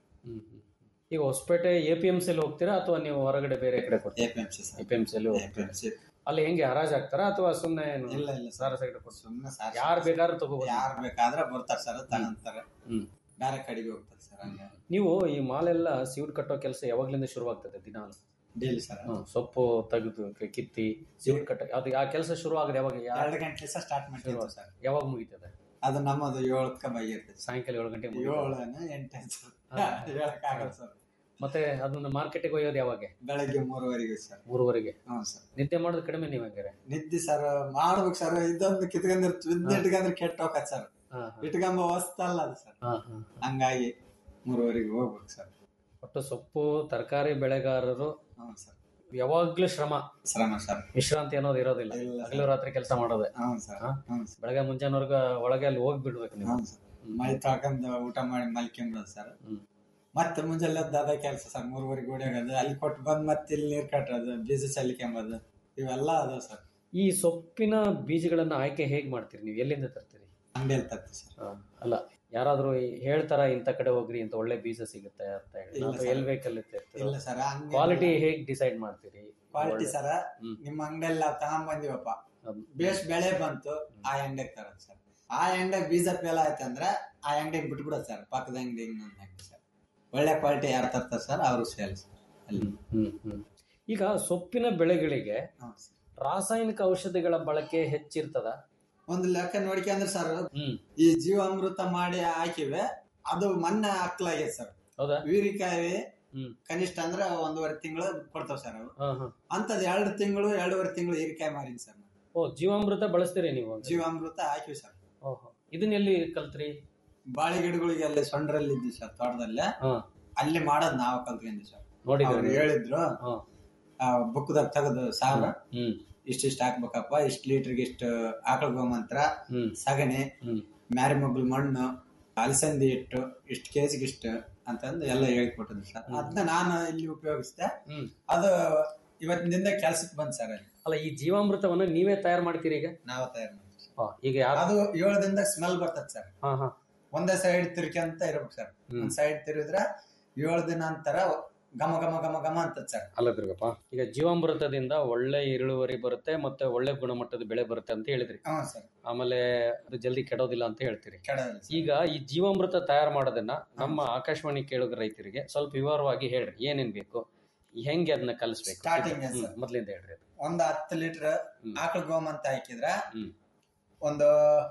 I: ಈಗ Hospet A P M C ಹೋಗ್ತೀರಾ ಅಥವಾ ನೀವು ಹೊರಗಡೆ ಬೇರೆ ಕಡೆ ಕೊಡ್ತೀರಾ
J: APMC sir.
I: A P M C ಹೋಗ್ತೀರಾ ಅಲ್ಲಿ ಹೆಂಗೆ ಹರಾಜ್ ಹಾಕ್ತಾರಾ ಅಥವಾ ಸುಮ್ಮನೆ
J: ಇಲ್ಲ ಇಲ್ಲ
I: ಸಾರ ಸೈಡ್ ಕೊಡ್ತೀರಾ
J: ಸುಮ್ಮನೆ ಸರ್
I: ಯಾರು ಬೇಕಾದ್ರೂ ತಗೋಬಹುದು
J: ಯಾರು ಬೇಕಾದ್ರೆ ಬರ್ತಾರೆ ಸರ್ ತಗೊಂತಾರೆ
I: ಹ್ಮ್.
J: ಬೇರೆ ಕಡೆಗೆ ಹೋಗ್ತಾರೆ ಸರ್ ಹಂಗೆ
I: ನೀವು ಈ ಮಾಲೆಲ್ಲ ಸೀಡ್ ಕಟ್ಟೋ ಕೆಲಸ ಯಾವಾಗ್ಲಿಂದ ಶುರುವಾಗ್ತದೆ ದಿನಾಲು
J: ಡೀಲ್ ಸರ್
I: ಹ್ಮ್, ಸೊಪ್ಪು ತೆಗೆದು ಕಿತ್ತಿ ಸೀಡ್ ಕಟ್ಟ ಅದು ಆ ಕೆಲಸ ಶುರು ಆಗದೆ ಯಾವಾಗ ಯಾ-
J: ಎರಡು ಗಂಟೆ ಸಹ ಸ್ಟಾರ್ಟ್ ಮಾಡ್ತೀವಿ ಸರ್
I: ಯಾವಾಗ ಮುಗಿತದೆ
J: ಅದು ನಮ್ಮದು ಏಳಕ್ಕ ಬಗೆಯಿರ್ತದೆ
I: ಸಾಯಂಕಾಲ ಏಳು ಗಂಟೆ
J: ಏಳನ ಎಂಟು ಸರ್
I: ಹಾ.
J: ಹೇಳಕ್ಕಾಗಲ್ಲ ಸರ್
I: ಮತ್ತೆ ಅದನ್ನ ಮಾರ್ಕೆಟಿಗೆ ಒಯ್ಯೋದು ಯಾವಾಗ
J: ಬೆಳಗ್ಗೆ ಮೂರುವರೆಗೆ ಸರ್
I: ಮೂರುವರೆಗೆ
J: ಹ್ಞೂ ಸರ್
I: ನಿದ್ದೆ ಮಾಡೋದು ಕಡಿಮೆ ನೀವು ಹಂಗಾರೆ
J: ನಿದ್ದೆ ಸರ್ ಮಾಡ್ಬೇಕು ಸರ್ ಇದೊಂದು ಕಿತ್ಕೊಂಡಿರ್ತೀವಿ ಇದ್ನ ಇಟ್ಕೊಂಡ್ರೆ ಕೆಟ್ಟ ಹೋಗತ್ ಸರ್
I: ಹಾ,
J: ಇಟ್ಕೊಂಬ ವಸ್ತಲ್ಲ ಅದು ಸರ್
I: ಹಾ, ಹಾ.
J: ಹಂಗಾಗಿ ಮೂರುವರೆಗೆ ಹೋಗ್ಬೇಕು ಸರ್
I: ಒಟ್ಟು ಸೊಪ್ಪು ತರಕಾರಿ ಬೆಳೆಗಾರರು
J: ಹ್ಞೂ ಸರ್
I: ಯಾವಾಗ್ಲೂ ಶ್ರಮ
J: ಶ್ರಮ ಸರ್
I: ವಿಶ್ರಾಂತಿ ಅನ್ನೋದು ಇರೋದಿಲ್ಲ
J: ಇಲ್ಲ ಸರ್.
I: ಹಗಲು ರಾತ್ರಿ ಕೆಲಸ ಮಾಡೋದೆ
J: ಹ್ಞೂ ಸರ್
I: ಹಾ?
J: ಹ್ಞೂ ಸರ್
I: ಬೆಳಗ್ಗೆ ಮುಂಜಾನವರ್ಗ ಒಳಗೆ ಅಲ್ಲಿ ಹೋಗ್ಬಿಡ್ಬೇಕು ನೀವು
J: ಹ್ಞೂ ಸರ್ ಮೈ ತಾಕಂದು ಊಟ ಮಾಡಿ ಮಲ್ಕೊಂಬಿಡೋದು ಸರ್ ಮತ್ತೆ ಮುಂಜಾನೆ ಎದ್ದು ಅದೇ ಕೆಲಸ ಸರ್ ಮೂರುವರೆಗೆ ಹೊಡಿಯೋದು ಅಲ್ಲಿ ಕೊಟ್ಟು ಬಂದು ಮತ್ತೆ ಇಲ್ಲಿ ನೀರು ಕಟ್ಟೋದು ಬೀಜ ಚಲ್ಲಿಕೊಂಬೋದು ಇವೆಲ್ಲ ಅದಾವ ಸರ್
I: ಈ ಸೊಪ್ಪಿನ ಬೀಜಗಳನ್ನ ಆಯ್ಕೆ ಹೇಗ್ ಮಾಡ್ತೀರಿ ನೀವು ಎಲ್ಲಿಂದ ತರ್ತೀರಿ
J: ಅಂಗಡಿಯಲ್ಲಿ ತರ್ತೀವಿ ಸರ್
I: ಹಾ, ಅಲ್ಲ ಯಾರಾದ್ರೂ ಹೇಳ್ತಾರ ಇಂಥ ಕಡೆ ಹೋಗ್ರಿ ಅಂತ ಒಳ್ಳೆ ಬೀಜ ಸಿಗುತ್ತೆ ಅಂತ ಹೇಳಿ
J: ಇಲ್ಲ
I: ಅಥವಾ
J: ಸರ್.
I: ಎಲ್ಲಿ ಬೇಕಲ್ಲಿ ತರ್ತೀರೋ?
J: ಇಲ್ಲ ಸರ್ ಹಂಗೆ
I: ಕ್ವಾಲಿಟಿ ಹೇಗ್ ಡಿಸೈಡ್ ಮಾಡ್ತೀರಿ
J: ಕ್ವಾಲಿಟಿ
I: ಒಳ್ಳೆ-
J: ಸರ
I: ಹ್ಮ್.
J: ನಿಮ್ಮ ಅಂಗಡಿಯಲ್ಲಿ ನಾವು ತಗೊಂಬಂದಿವಪ್ಪ
I: ಹ್ಮ್.
J: ಬೇಸ್ ಬೆಳೆ ಬಂತು ಆ ಅಂಗಡಿಗೆ ತರೋದು ಸರ್ ಆ ಅಂಗಡಿಗೆ ಬೀಜ ಫೇಲ್ ಆಯ್ತಂದ್ರೆ ಆ ಅಂಗಡಿಗೆ ಬಿಟ್ಬಿಡೋದು ಸರ್ ಪಕ್ಕದ ಅಂಗಡಿ ಇನ್ನೊಂದು ಅಂಗಡಿ ಸರ್ ಒಳ್ಳೆ ಕ್ವಾಲಿಟಿ ಯಾರು ತರ್ತಾರೆ ಸರ್ ಅವರು ಸೇಲ್ ಸರ್ ಅಲ್ಲಿ
I: ಹ್ಮ್ ಹ್ಮ್ ಈಗ ಸೊಪ್ಪಿನ ಬೆಳೆಗಳಿಗೆ
J: ಹೌದು ಸರ್.
I: ರಾಸಾಯನಿಕ ಔಷಧಿಗಳ ಬಳಕೆ ಹೆಚ್ಚಿರ್ತದ
J: ಒಂದು ಲೆಕ್ಕ ನೋಡ್ಕೊಂಡ್ರೆ ಸರ್
I: ಹ್ಮ್
J: ಈ ಜೀವಾಮೃತ ಮಾಡಿ ಹಾಕಿವೆ ಅದು ಮೊನ್ನೆ ಹಾಕ್ಲಾಗಿದೆ ಸರ್
I: ಹೌದಾ
J: ವೀರಿಕಾಯಿ
I: ಹ್ಮ್
J: ಕನಿಷ್ಠ ಅಂದ್ರೆ ಒಂದೂವರೆ ತಿಂಗಳು ಕೊಡ್ತಾವ ಸರ್ ಅವು
I: ಹಾ ಹಾ
J: ಅಂತದ್ ಎರಡು ತಿಂಗಳು ಎರಡೂವರೆ ತಿಂಗಳು ಹೀರಿಕಾಯಿ ಮಾರಿನಿ ಸರ್ ನಾನು.
I: ಓ ಜೀವಾಮೃತ ಬಳಸ್ತೀರಿ ನೀವು ಹಂಗಾರೆ?
J: ಜೀವಾಮೃತ ಹಾಕಿವಿ ಸರ್
I: ಓಹೋ ಇದನ್ನ ಎಲ್ಲಿ ಕಲ್ತ್ರಿ
J: ಬಾಳೆ ಗಿಡಗಳಿಗೆ ಅಲ್ಲಿ ಸೊಂಡ್ರಲ್ಲಿ ಇದ್ವಿ ಸರ್ ತೋಟದಲ್ಲೇ
I: ಹಾ
J: ಅಲ್ಲಿ ಮಾಡೋದ್ ನಾವು ಕಲ್ತ್ಕೊಂಡ್ವಿ ಸರ್
I: ನೋಡಿದ್ರಿ
J: ಅವ್ರು
I: ನೀವು?
J: ಹೇಳಿದ್ರು
I: ಹಾ
J: ಆ ಬುಕ್ದಾಗ ತೆಗೆದು ಸಾಲ
I: ಹ್ಮ್
J: ಇಷ್ಟಿಷ್ಟು ಹಾಕ್ಬೇಕಪ್ಪ ಇಷ್ಟು ಲೀಟರ್ಗೆ ಇಷ್ಟು ಆಕಳ ಗೋಮಂತ್ರ
I: ಹ್ಮ್
J: ಸಗಣಿ
I: ಹ್ಮ್
J: ಮ್ಯಾರಿಮಗ್ಳು ಮಣ್ಣು ಅಲಸಂದಿ ಇಟ್ಟು ಇಷ್ಟು ಕೆಜಿಗೆ ಇಷ್ಟು ಅಂತಂದು ಎಲ್ಲ ಹೇಳ್ಕೊಟ್ಟಿದ್ರು ಸರ್ ಅದನ್ನ ನಾನು ಇಲ್ಲಿ ಉಪಯೋಗಿಸಿದೆ
I: ಹ್ಮ್
J: ಅದು ಇವತ್ತಿನಿಂದ ಕೆಲ್ಸಕ್ಕೆ ಬಂದ್ ಸರ್ ಅಲ್ಲಿ
I: ಅಲ್ಲ ಈ ಜೀವಾಮೃತವನ್ನ ನೀವೇ ತಯಾರು ಮಾಡ್ತೀರಿ ಈಗ
J: ನಾವು ತಯಾರು ಮಾಡ್ತೀವಿ
I: ಹಾ, ಈಗ ಯಾರು
J: ಅದು ಏಳು ದಿನದಾಗ ಸ್ಮೆಲ್ ಬರ್ತದೆ ಸರ್
I: ಹಾ ಹಾ
J: ಒಂದೇ ಸೈಡ್ ತಿರ್ಕೊಂತ ಇರ್ಬೇಕು ಸರ್
I: ಹ್ಮ್.
J: ಒಂದ್ ಸೈಡ್ ತಿರುಗಿದ್ರೆ ಏಳು ದಿನ ಅಂತರ ಘಮ ಘಮ ಘಮ ಘಮ ಅಂತದ್ ಸರ್
I: ಅಲ್ಲ ದುರ್ಗಪ್ಪ ಈಗ ಜೀವಾಮೃತದಿಂದ ಒಳ್ಳೆ ಇಳುವರಿ ಬರುತ್ತೆ ಮತ್ತೆ ಒಳ್ಳೆ ಗುಣಮಟ್ಟದ ಬೆಳೆ ಬರುತ್ತೆ ಅಂತ ಹೇಳಿದ್ರಿ
J: ಹ್ಞೂ ಸರ್
I: ಆಮೇಲೆ ಅದು ಜಲ್ದಿ ಕೆಡೋದಿಲ್ಲ ಅಂತ ಹೇಳ್ತೀರಿ
J: ಕೆಡೋದಿಲ್ಲ ಸರ್.
I: ಈಗ ಈ ಜೀವಾಮೃತ ತಯಾರು ಮಾಡೋದನ್ನ ನಮ್ಮ ಆಕಾಶವಾಣಿ ಕೇಳುಗ ರೈತರಿಗೆ ಸ್ವಲ್ಪ ವಿವರವಾಗಿ ಹೇಳ್ರಿ ಏನೇನ್ ಬೇಕು ಹೆಂಗೆ ಅದನ್ನ ಕಲಿಸ್ಬೇಕು
J: Starting
I: ಹ್ಮ್,
J: ಸರ್.
I: ಮೊದ್ಲಿಂದ ಹೇಳ್ರಿ ಅದು.
J: ಒಂದ್ ಹತ್ತು ಲೀಟರ್
I: ಹ್ಮ್.
J: ಆಕಳ ಗೋಮಂತ ಹಾಕಿದ್ರ
I: ಹ್ಮ್.
J: ಒಂದು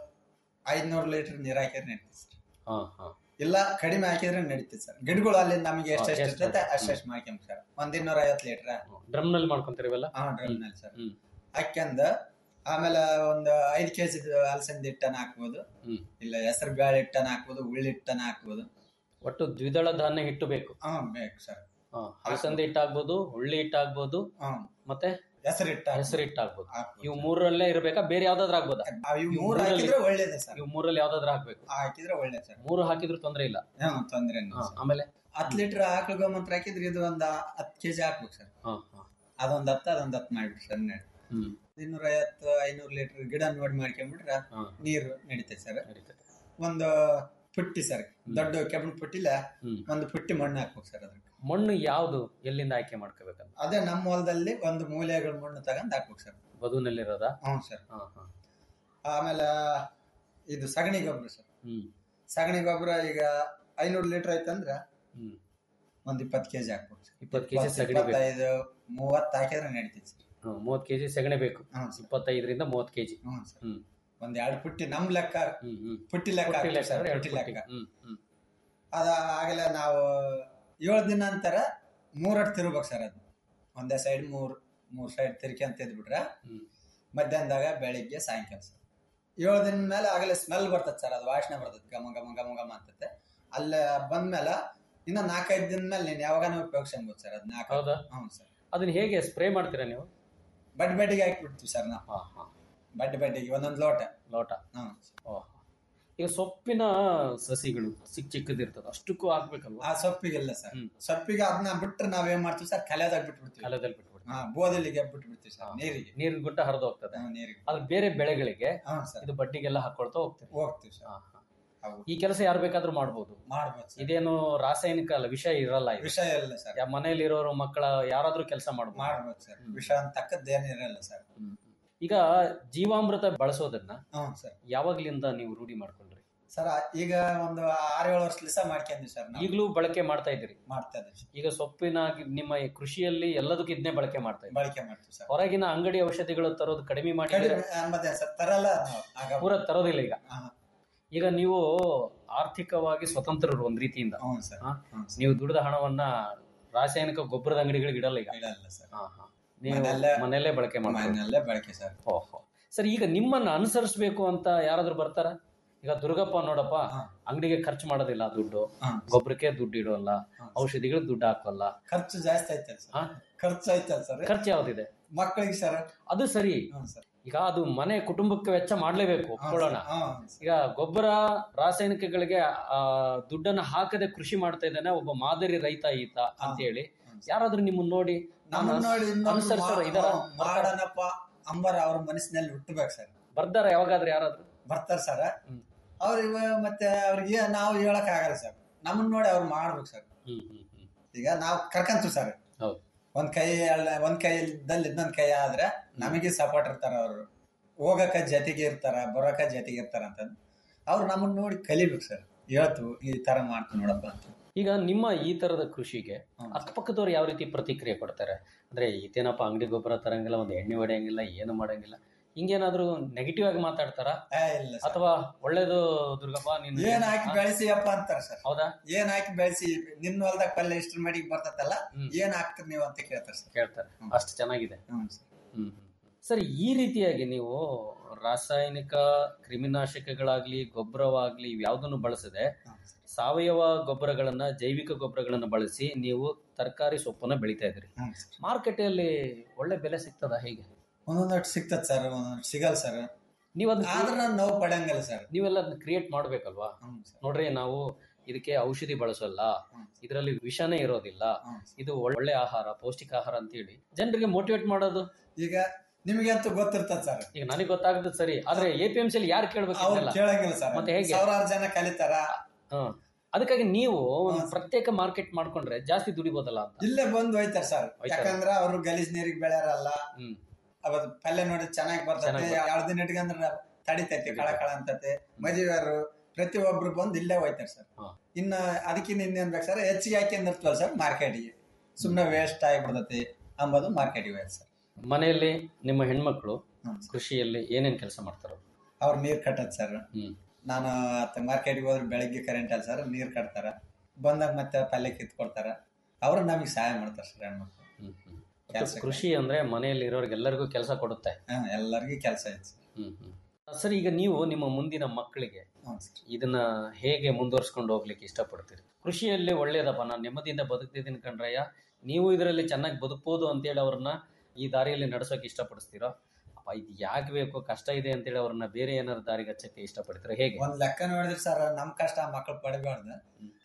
J: ಐದ್ನೂರು ಲೀಟರ್ ನೀರ್ ಹಾಕಿದ್ರೆ ನಡೀತದೆ ಸರ್
I: ಹಾ ಹಾ
J: ಇಲ್ಲ ಕಡಿಮೆ ಹಾಕಿದ್ರೆ ನಡೀತದೆ ಸರ್ ಗಿಡಗಳು ಅಲ್ಲಿ ನಮಗೆ
I: ಹಾ,
J: ಎಷ್ಟೆಷ್ಟು
I: ಎಷ್ಟು
J: ಇರ್ತೈತೆ
I: ಹ್ಮ್.
J: ಅಷ್ಟೆಷ್ಟು ಮಾಡ್ಕೊಂಬ ಸರ್ ಒಂದ್ ಇನ್ನೂರ ಐವತ್ತು ಲೀಟರ್
I: ಡ್ರಮ್ ನಲ್ಲಿ ಮಾಡ್ಕೊಂತೀರಿ ಇವೆಲ್ಲ
J: ಹಾ ಡ್ರಮ್ ನಲ್ಲಿ ಸರ್
I: ಹ್ಮ್
J: ಹಾಕ್ಯಂದು ಆಮೇಲೆ ಒಂದು ಐದು ಕೆಜಿ ಅಲಸಂದಿ ಹಿಟ್ಟನ್ನ ಹಾಕ್ಬೋದು
I: ಹ್ಮ್
J: ಇಲ್ಲ ಹೆಸರು ಬೇಳೆ ಹಿಟ್ಟನ್ನ ಹಾಕ್ಬೋದು ಉಳ್ಳಿ ಹಿಟ್ಟನ್ನ ಹಾಕ್ಬೋದು
I: ಒಟ್ಟು ದ್ವಿದಳ ಧಾನ್ಯ ಹಿಟ್ಟು ಬೇಕು
J: ಹಾ ಬೇಕು ಸರ್
I: ಹಾ ಅಲಸಂದಿ ಹಿಟ್ಟು ಆಗ್ಬೋದು ಉಳ್ಳಿ ಹಿಟ್ಟು ಆಗ್ಬೋದು
J: ಹ್ಮ್
I: ಮತ್ತೆ
J: ಹೆಸರು ಹಿಟ್ಟ
I: ಹೆಸರು ಹಿಟ್ಟು ಆಗ್ಬೋದು
J: ಹಾಕ್ಬೋದು.
I: ಇವು ಮೂರಲ್ಲೇ ಇರ್ಬೇಕಾ ಬೇರೆ ಯಾವ್ದಾದ್ರು ಆಗ್ಬೋದಾ
J: ಅವ್ ಇವ್
I: ಇವ್
J: ಮೂರು
I: ಮೂರಲ್ಲಿ-
J: ಹಾಕಿದ್ರೆ ಒಳ್ಳೇದೇ ಸರ್
I: ಇವು ಮೂರಲ್ಲಿ ಯಾವ್ದಾದ್ರು ಹಾಕ್ಬೇಕು
J: ಹಾಕಿದ್ರೆ ಒಳ್ಳೇದು ಸರ್
I: ಮೂರು ಹಾಕಿದ್ರು ತೊಂದ್ರೆ ಇಲ್ಲ
J: ಹ್ಮ್ ತೊಂದ್ರೆ
I: ಹಾ, ಆಮೇಲೆ
J: ಹತ್ತು ಲೀಟರ್ ಆಕಳ ಗೋಮೂತ್ರ ಹಾಕಿದ್ರೆ ಇದು ಒಂದ್ ಹತ್ತು ಕೆಜಿ ಹಾಕ್ಬೇಕು ಸರ್
I: ಹಾ ಹಾ
J: ಅದೊಂದ್ ಹತ್ತು ಅದೊಂದ್ ಹತ್ತು ಮಾಡ್ಬಿಟ್ಟು ಸರ್ ನೆಡ್
I: ಹ್ಮ್
J: ಇನ್ನೂರ ಐವತ್ತು ಐನೂರು ಲೀಟರ್ ಗಿಡ ನೋಡಿ ಮಾಡ್ಕೊಂಡ್ಬಿಟ್ರೆ
I: ಹಾ
J: ನೀರು ನಡೀತೈತೆ ಸರ್
I: ನಡೀತದೆ
J: ಒಂದು ಪುಟ್ಟಿ ಸರ್ ದೊಡ್ಡ ಕೆಬ್ಬಣ ಪುಟ್ಟಿಲ
I: ಹ್ಮ್
J: ಒಂದು ಪುಟ್ಟಿ ಮಣ್ಣು ಹಾಕ್ಬೇಕು ಸರ್ ಅದಕ್ಕೆ
I: ಮಣ್ಣು ಯಾವ್ದು ಎಲ್ಲಿಂದ ಆಯ್ಕೆ ಮಾಡ್ಕೋಬೇಕಂತ
J: ಅದೇ ನಮ್ಮ ಹೊಲದಲ್ಲಿ ಒಂದು ಮೂಲೆಗಳ ಮಣ್ಣು ತಗೊಂಡ್ ಹಾಕ್ಬೇಕು ಸರ್
I: ಬದುನಲ್ಲಿರೋದಾ
J: ಹ್ಞೂ ಸರ್
I: ಹಾ ಹಾ
J: ಆಮೇಲೆ ಇದು ಸಗಣಿ ಗೊಬ್ಬರ ಸರ್
I: ಹ್ಮ್
J: ಸಗಣಿ ಗೊಬ್ಬರ ಈಗ ಐನೂರು ಲೀಟರ್ ಐತಂದ್ರೆ
I: ಹ್ಮ್
J: ಒಂದ್ ಇಪ್ಪತ್ತು ಕೆಜಿ ಹಾಕ್ಬೇಕು ಸರ್
I: ಇಪ್ಪತ್ತು ಕೆಜಿ ಸಗಣಿ ಬೇಕು
J: ಇಪ್ಪತ್ತೈದು ಮೂವತ್ತು ಹಾಕಿದ್ರೆ ನಡೀತೈತೆ ಸರ್
I: ಹ್ಮ್, ಮೂವತ್ತು ಕೆಜಿ ಸಗಣಿ ಬೇಕು
J: ಹ್ಞೂ ಸರ್
I: ಇಪ್ಪತ್ತೈದರಿಂದ ಮೂವತ್ತು ಕೆಜಿ
J: ಹ್ಞೂ ಸರ್
I: ಹ್ಮ್
J: ಒಂದ್ ಎರಡು ಪುಟ್ಟಿ ನಮ್ ಲೆಕ್ಕ
I: ಹ್ಮ್ ಹ್ಮ್
J: ಪುಟ್ಟಿ ಲೆಕ್ಕ
I: ಪುಟ್ಟಿ
J: ಹಾಕ್ತೀವಿ
I: ಲೆಕ್ಕ
J: ಸರ್,
I: ಅಂದ್ರೆ ಎರಡು
J: ಪುಟ್ಟಿ
I: ಪುಟ್ಟಿ.
J: ಲೆಕ್ಕ
I: ಹ್ಮ್ ಹ್ಮ್
J: ಅದ ಆಗಲೇ ನಾವು ಏಳು ದಿನ ನಂತರ ಮೂರಟ್ಟು ತಿರ್ಬೇಕು ಸರ್ ಅದು ಒಂದೇ ಸೈಡ್ ಮೂರ್ ಮೂರ್ ಸೈಡ್ ತಿರ್ಕೊಂತ ಇದ್ಬಿಟ್ರೆ
I: ಹ್ಮ್
J: ಮಧ್ಯಾಹ್ನದಾಗ ಬೆಳಿಗ್ಗೆ ಸಾಯಂಕಾಲ ಸರ್ ಏಳು ದಿನ ಮೇಲೆ ಆಗಲೇ ಸ್ಮೆಲ್ ಬರ್ತದೆ ಸರ್ ಅದು ವಾಸನೆ ಬರ್ತದೆ ಗಮ ಗಮ ಗಮ ಗಮ ಅಂತತೆ ಅಲ್ಲೇ ಬಂದ್ಮೇಲೆ ಇನ್ನ ನಾಲ್ಕೈದು ದಿನ ಮೇಲೆ ನೀನು ಯಾವಾಗನೂ ಉಪಯೋಗಿಸ್ಬೋದು ಸರ್ ಅದು ನಾಲ್ಕು
I: ಹೌದಾ
J: ಹ್ಞೂ ಸರ್
I: ಅದನ್ನ ಹೇಗೆ ಸ್ಪ್ರೇ ಮಾಡ್ತೀರಾ ನೀವು
J: ಬಡ್ಡಿ ಬಡ್ಡಿಗೆ ಹಾಕ್ಬಿಡ್ತೀವಿ ಸರ್ ನಾವು
I: ಹಾ ಹಾ
J: ಬಡ್ಡಿ ಬಡ್ಡಿಗೆ ಒಂದೊಂದು ಲೋಟ
I: ಲೋಟ
J: ಹ್ಞೂ
I: ಓಹ್ ಈಗ ಸೊಪ್ಪಿನ ಸಸಿಗಳು ಚಿಕ್ಕ ಚಿಕ್ಕದಿರ್ತದೆ ಅಷ್ಟಕ್ಕೂ ಹಾಕ್ಬೇಕಲ್ವಾ
J: ಆ ಸೊಪ್ಪಿಗೆಲ್ಲ ಸರ್
I: ಹ್ಮ್.
J: ಸೊಪ್ಪಿಗೆ ಅದನ್ನ ಬಿಟ್ರೆ ನಾವೇನ್ ಮಾಡ್ತೀವಿ ಸರ್ ಕಲೆದಾಗ ಬಿಟ್ಬಿಡ್ತೀವಿ
I: ಕಾಲದಲ್ಲಿ ಬಿಟ್ಬಿಡ್ತೀವಿ
J: ಹಾ ಬೋದಲಿಗೆ ಬಿಟ್ಬಿಡ್ತೀವಿ ಸರ್ ನೀರಿಗೆ
I: ನೀರಿನ ಗುಟ್ಟ ಹರಿದು ಹೋಗ್ತದೆ
J: ಹಾ, ನೀರಿಗೆ
I: ಅದು ಬೇರೆ ಬೆಳೆಗಳಿಗೆ
J: ಹ್ಞೂ ಸರ್
I: ಇದು ಬಡ್ಡಿಗೆಲ್ಲ ಹಾಕೊಳ್ತಾ ಹೋಗ್ತೀರಿ
J: ಹೋಗ್ತೀವಿ ಸರ್
I: ಹಾ, ಹಾ.
J: ಹೌದು
I: ಈ ಕೆಲಸ ಯಾರು ಬೇಕಾದ್ರೂ ಮಾಡ್ಬೋದು
J: ಮಾಡ್ಬೋದು ಸರ್
I: ಇದೇನು ರಾಸಾಯನಿಕ ಅಲ್ಲ ವಿಷ ಇರಲ್ಲ ಇದು
J: ವಿಷಯ ಇಲ್ಲ ಸರ್
I: ಯಾ- ಮನೇಲಿ ಇರೋರು ಮಕ್ಕಳ ಯಾರಾದ್ರೂ ಕೆಲಸ ಮಾಡ್ಬೋದು
J: ಮಾಡ್ಬೋದು ಸರ್
I: ಹ್ಮ್.
J: ವಿಷ ಅಂತಕ್ಕದ್ದು ಏನಿರಲ್ಲ ಸರ್
I: ಹ್ಮ್. ಈಗ ಜೀವಾಮೃತ ಬಳಸೋದನ್ನ
J: ಹ್ಞೂ ಸರ್
I: ಯಾವಾಗ್ಲಿಂದ ನೀವು ರೂಢಿ ಮಾಡ್ಕೊಂಡ್ರಿ
J: ಸರ್ ಈಗ ಒಂದು ಆರು ಏಳು ವರ್ಷ ದಿವಸ ಮಾಡ್ಕೊಂಡ್ವಿ ಸರ್ ನಾವು
I: ಈಗಲೂ ಬಳಕೆ ಮಾಡ್ತಾ ಇದ್ದೀರಿ
J: ಮಾಡ್ತಾ ಇದ್ದೀವಿ ಸರ್.
I: ಈಗ ಸೊಪ್ಪಿನ ನಿಮ್ಮ ಈ ಕೃಷಿಯಲ್ಲಿ ಎಲ್ಲದಕ್ಕೂ ಇದನ್ನೇ ಬಳಕೆ ಮಾಡ್ತಾ ಇದ್ದೀರಿ
J: ಬಳಕೆ ಮಾಡ್ತೀವಿ ಸರ್
I: ಹೊರಗಿನ ಅಂಗಡಿ ಔಷಧಿಗಳು ತರೋದು ಕಡಿಮೆ ಮಾಡಿ
J: ಕಡಿಮೆ ಮತ್ತೆ ಸರ್ ತರಲ್ಲ ನಾವು ಆಗ
I: ಪೂರ ತರೋದಿಲ್ಲ ಈಗ
J: ಹಾ.
I: ಈಗ ನೀವು ಆರ್ಥಿಕವಾಗಿ ಸ್ವತಂತ್ರರು ಒಂದ್ ರೀತಿಯಿಂದ
J: ಹ್ಞೂ ಸರ್
I: ಹಾ?
J: ಹ್ಞೂ ಸರ್.
I: ನೀವು ದುಡಿದ ಹಣವನ್ನ ರಾಸಾಯನಿಕ ಗೊಬ್ಬರದ ಅಂಗಡಿಗಳಿಗೆ ಇಡಲ್ಲ ಈಗ
J: ಇಡಲ್ಲ ಸರ್
I: ಹಾ, ಹಾ. ನೀವು
J: ಮನೆಯಲ್ಲೇ-
I: ಮನೆಯಲ್ಲೇ ಬಳಕೆ ಮಾಡ್ಬೋದು
J: ಮನೆಯಲ್ಲೇ ಬಳಕೆ ಸರ್
I: ಓಹೋ ಸರ್ ಈಗ ನಿಮ್ಮನ್ನ ಅನುಸರಿಸಬೇಕು ಅಂತ ಯಾರಾದ್ರೂ ಬರ್ತಾರ ಈಗ ದುರ್ಗಪ್ಪ ನೋಡಪ್ಪ
J: ಹಾ.
I: ಅಂಗಡಿಗೆ ಖರ್ಚು ಮಾಡೋದಿಲ್ಲ ದುಡ್ಡು
J: ಹಾ.
I: ಗೊಬ್ಬರಕ್ಕೆ ದುಡ್ಡು ಇಡೋಲ್ಲ
J: ಹಾ.
I: ಔಷಧಿಗಳಿಗೆ ದುಡ್ಡು ಹಾಕೋಲ್ಲ
J: ಖರ್ಚು ಜಾಸ್ತಿ ಐತಲ್ಲ
I: ಹಾ?
J: ಸರ್ ಖರ್ಚು ಐತಲ್ಲ ಸರ್
I: ಖರ್ಚು ಯಾವ್ದಿದೆ
J: ಮಕ್ಕಳಿಗೆ ಸರ್
I: ಅದು ಸರಿ
J: ಹ್ಞೂ ಸರ್
I: ಈಗ ಅದು ಮನೆ ಕುಟುಂಬಕ್ಕೆ ವೆಚ್ಚ ಮಾಡ್ಲೇಬೇಕು ಒಪ್ಕೊಳ್ಳೋಣ
J: ಹಾಂ
I: ಈಗ ಗೊಬ್ಬರ ರಾಸಾಯನಿಕಗಳಿಗೆ ಆ ದುಡ್ಡನ್ನ ಹಾಕದೆ ಕೃಷಿ ಮಾಡ್ತಾ ಇದ್ದಾನೆ ಒಬ್ಬ ಮಾದರಿ ರೈತ ಈತ ಅಂತ ಹೇಳಿ ಯಾರಾದ್ರೂ ನಿಮ್ಮನ್ನ ನೋಡಿ ನಾನು
J: ನಮ್ಮನ್ನ ನೋಡಿ ಇನ್ನೊಬ್ರು
I: ಅನುಸರಿಸೋರು
J: ಮಾ-
I: ಇದಾರ
J: ಹ್ಮ್, ಮಾಡೋಣಪ್ಪ ಅಂಬರ್ ಅವ್ರ ಮನಸ್ಸಿನಲ್ಲಿ ಹುಟ್ಟಬೇಕು ಸರ್
I: ಬರ್ದಾರ ಯಾವಾಗಾದ್ರೂ ಯಾರಾದ್ರೂ
J: ಬರ್ತಾರ ಸರ್
I: ಹ್ಮ್.
J: ಅವ್ರಿಗೆ ಮತ್ತೆ ಅವ್ರಿಗೆ ನಾವು ಹೇಳಕ್ ಆಗಲ್ಲ ಸರ್ ನಮ್ಮನ್ನ ನೋಡಿ ಅವ್ರು ಮಾಡ್ಬೇಕು ಸರ್
I: ಹ್ಮ್ ಹ್ಮ್ ಹ್ಮ್
J: ಈಗ ನಾವು ಕರ್ಕಂತೀವಿ ಸರ್
I: ಹೌದು
J: ಒಂದ್ ಕೈ ಅಲ್ಲ- ಒಂದ್ ಕೈಯಲ್ಲಿ ಇನ್ನೊಂದ್ ಕೈ ಆದ್ರೆ ನಮಗೆ ಸಪೋರ್ಟ್ ಇರ್ತಾರ ಅವರು ಹೋಗಕ ಜೊತೆಗೆ ಇರ್ತಾರ ಬರೋಕ ಜೊತೆಗೆ ಇರ್ತಾರ ಅಂತ ಅವ್ರು ನಮ್ಮನ್ನ ನೋಡಿ ಕಲಿಬೇಕು ಸರ್ ಹೇಳ್ತು ಈ ತರ ಮಾಡ್ತು ನೋಡಪ್ಪ ಅಂತ
I: ಈಗ ನಿಮ್ಮ ಈ ತರದ ಕೃಷಿಗೆ
J: ಹ್ಮ್.
I: ಅಕ್ಕಪಕ್ಕದವ್ರು ಯಾವ ರೀತಿ ಪ್ರತಿಕ್ರಿಯೆ ಕೊಡ್ತಾರೆ ಅಂದ್ರೆ ಈತೇನಪ್ಪ ಅಂಗಡಿ ಗೊಬ್ಬರ ತರಂಗಿಲ್ಲ ಒಂದು ಎಣ್ಣೆ ಹೊಡೆಯಂಗಿಲ್ಲ ಏನು ಮಾಡಂಗಿಲ್ಲ ಹಿಂಗೇನಾದ್ರೂ ನೆಗೆಟಿವ್ ಆಗಿ ಮಾತಾಡ್ತಾರ
J: ಏ, ಇಲ್ಲ ಸರ್
I: ಅಥವಾ ಒಳ್ಳೇದು ದುರ್ಗಪ್ಪ ನೀನು
J: ಏನ್ ಹಾಕಿ ಬೆಳೆಸಿಯಪ್ಪ ಅಂತಾರ ಸರ್
I: ಹೌದಾ
J: ಏನ್ ಹಾಕಿ ಬೆಳೆಸಿ ನಿನ್ನ ಹೊಲ್ದಾಗ ಪಲ್ಯ ಇಷ್ಟ್ರ ಮಡಿಗೆ ಬರ್ತತಲ್ಲ
I: ಹ್ಮ್.
J: ಏನ್ ಹಾಕ್ತಿರ್ ನೀವು ಅಂತ ಕೇಳ್ತಾರ ಸರ್
I: ಕೇಳ್ತಾರೆ
J: ಹ್ಮ್.
I: ಅಷ್ಟು ಚೆನ್ನಾಗಿದೆ
J: ಹ್ಮ್ ಸರ್
I: ಹ್ಮ್ ಸರ್ ಈ ರೀತಿಯಾಗಿ ನೀವು ರಾಸಾಯನಿಕ ಕ್ರಿಮಿನಾಶಕಗಳಾಗ್ಲಿ ಗೊಬ್ಬರವಾಗ್ಲಿ ಇವ್ಯಾವುದನ್ನು ಬಳಸದೆ
J: ಹ್ಮ್ ಸರ್.
I: ಸಾವಯವ ಗೊಬ್ಬರಗಳನ್ನ ಜೈವಿಕ ಗೊಬ್ಬರಗಳನ್ನ ಬಳಸಿ ನೀವು ತರಕಾರಿ ಸೊಪ್ಪನ್ನ ಬೆಳಿತಾ ಇದ್ರಿ
J: ಹ್ಮ್ ಸರ್.
I: ಮಾರ್ಕೆಟಲ್ಲಿ ಒಳ್ಳೆ ಬೆಲೆ ಸಿಗ್ತದ ಹೇಗೆ
J: ಒಂದೊಂದೊಟ್ಟು ಸಿಗ್ತದ ಸರ್ ಒಂದೊಂದು ಸಿಗಲ್ಲ ಸರ್
I: ನೀವು ಅದನ್ನ
J: ಆದ್ರೆ ನಾನು ನೋವು ಪಡಂಗಿಲ್ಲ ಸರ್
I: ನೀವೆಲ್ಲ ಕ್ರಿಯೇಟ್ ಮಾಡ್ಬೇಕಲ್ವಾ
J: ಹ್ಮ್ ಸರ್
I: ನೋಡ್ರಿ ನಾವು ಇದಕ್ಕೆ ಔಷಧಿ ಬಳಸಲ್ಲ
J: ಹ್ಮ್.
I: ಇದರಲ್ಲಿ ವಿಷನೇ ಇರೋದಿಲ್ಲ
J: ಹ್ಮ್ ಸರ್.
I: ಇದು ಒಳ್ಳೆ ಆಹಾರ ಪೌಷ್ಟಿಕ ಆಹಾರ ಅಂತ ಹೇಳಿ ಜನರಿಗೆ ಮೋಟಿವೇಟ್ ಮಾಡೋದು
J: ಈಗ ನಿಮಗಂತೂ ಗೊತ್ತಿರ್ತದ ಸರ್
I: ಈಗ ನನಗೆ ಗೊತ್ತಾಗದು ಸರಿ ಆದ್ರೆ ಎ ಪಿ ಎಂ ಸಿ ಯಾರು ಕೇಳ್ಬೇಕು
J: ಅವ್ರು
I: ಇದನ್ನೆಲ್ಲ?
J: ಕೇಳಂಗಿಲ್ಲ ಸರ್
I: ಮತ್ತೆ ಹೇಗೆ?
J: ಸಾವಿರಾರು ಜನ ಕಲಿತಾರ
I: ಹ್ಮ್. ಅದಕ್ಕಾಗಿ ನೀವು ಒಂದು
J: ಹಾ.
I: ಪ್ರತ್ಯೇಕ ಮಾರ್ಕೆಟ್ ಮಾಡ್ಕೊಂಡ್ರೆ ಜಾಸ್ತಿ ದುಡಿಬೋದಲ್ಲ ಅಂತ
J: ಇಲ್ಲೇ ಬಂದು ಹೋಯ್ತಾರ ಸರ್
I: ಹೋಯ್ತಾರ.
J: ಯಾಕಂದ್ರ ಅವ್ರು ಗಲೀಜ್ ನೀರಿಗೆ ಬೆಳ್ಯಾರಲ್ಲ
I: ಹ್ಮ್
J: ಅವತ್ ಪಲ್ಯ ನೋಡಿ ಚೆನ್ನಾಗಿ ಬರ್ತೈತೆ
I: ಚೆನ್ನಾಗ್ ಬರ್ತೈತೆ.
J: ಎರಡ್ ದಿನ ಇಟ್ಕಂದ್ರ ತಡಿತೈತಿ ಕಳ ಕಳ ಅಂತತೆ ಮದುವೆಯವರು ಪ್ರತಿಯೊಬ್ರು ಬಂದು ಇಲ್ಲೇ ಹೋಯ್ತಾರ ಸರ್
I: ಹಾ.
J: ಇನ್ನ ಅದಕ್ಕಿಂತ ಇನ್ನೇನ್ ಬೇಕು ಸರ್ ಹೆಚ್ಚಿಗೆ ಹಾಕಿರ್ತೀವಲ್ಲ ಸರ್ ಮಾರ್ಕೆಟಿಗೆ ಸುಮ್ನೆ ವೇಸ್ಟ್ ಆಗಿಬಿಡ್ತೈತಿ ಅಂಬೋದು ಮಾರ್ಕೆಟಿಗೆ ಹೋಯ್ತು ಸರ್
I: ಮನೆಯಲ್ಲಿ ನಿಮ್ಮ ಹೆಣ್ಮಕ್ಳು
J: ಹ್ಮ್.
I: ಕೃಷಿಯಲ್ಲಿ ಏನೇನ್ ಕೆಲಸ ಮಾಡ್ತಾರೋ
J: ಅವ್ರು ನೀರ್ ಕಟ್ಟದ್ ಸರ್
I: ಹ್ಮ್
J: ನಾನು ಮಾರ್ಕೆಟ್ಗೆ ಹೋದ್ರೆ ಬೆಳಗ್ಗೆ ಕರೆಂಟ್ ಅಲ್ಲ ಸರ್ ನೀರ್ ಕಟ್ತಾರ ಬಂದಾಗ ಮತ್ತೆ ಪಲ್ಯ ಕಿತ್ಕೊಡ್ತಾರ ಅವರು ನಮಗೆ ಸಹಾಯ ಮಾಡ್ತಾರೆ ಸರ್ ಹೆಣ್ಮಕ್ಳು
I: ಹ್ಮ್ ಹ್ಮ್
J: ಕೆಲ್ಸ
I: ಕೃಷಿ ಅಂದ್ರೆ ಮನೆಯಲ್ಲಿ ಇರೋರ್ಗೆಲ್ಲರಿಗೂ ಕೆಲಸ ಕೊಡುತ್ತೆ
J: ಹಾ ಎಲ್ಲರಿಗೂ ಕೆಲಸ ಐತೆ ಸರ್
I: ಹ್ಮ್ ಹ್ಮ್ ಸರ್ ಈಗ ನೀವು ನಿಮ್ಮ ಮುಂದಿನ ಮಕ್ಕಳಿಗೆ
J: ಹ್ಞೂ ಸರ್
I: ಇದನ್ನ ಹೇಗೆ ಮುಂದುವರ್ಸ್ಕೊಂಡು ಹೋಗ್ಲಿಕ್ಕೆ ಇಷ್ಟಪಡ್ತೀರಿ ಕೃಷಿಯಲ್ಲಿ ಒಳ್ಳೇದಪ್ಪ ನಾನು ನೆಮ್ಮದಿಯಿಂದ ಬದುಕ್ತಿದ್ದೀನಿ ಕಣ್ರಯ್ಯ ನೀವು ಇದರಲ್ಲಿ ಚೆನ್ನಾಗಿ ಬದುಕ್ಬೋದು ಅಂತೇಳಿ ಅವ್ರನ್ನ ಈ ದಾರಿಯಲ್ಲಿ ನಡೆಸೋಕೆ ಇಷ್ಟಪಡಿಸ್ತೀರೋ ಅಪ್ಪ ಇದು ಯಾಕೆ ಬೇಕು ಕಷ್ಟ ಇದೆ ಅಂತೇಳಿ ಅವ್ರನ್ನ ಬೇರೆ ಏನಾದ್ರು ದಾರಿಗೆ ಹಚ್ಚಕ್ಕೆ ಇಷ್ಟಪಡ್ತೀರಾ ಹೇಗೆ
J: ಒಂದ್ ಲೆಕ್ಕ ನೋಡಿದ್ರೆ ಸರ್ ನಮ್ ಕಷ್ಟ ಮಕ್ಳು ಪಡಿಬಾರ್ದು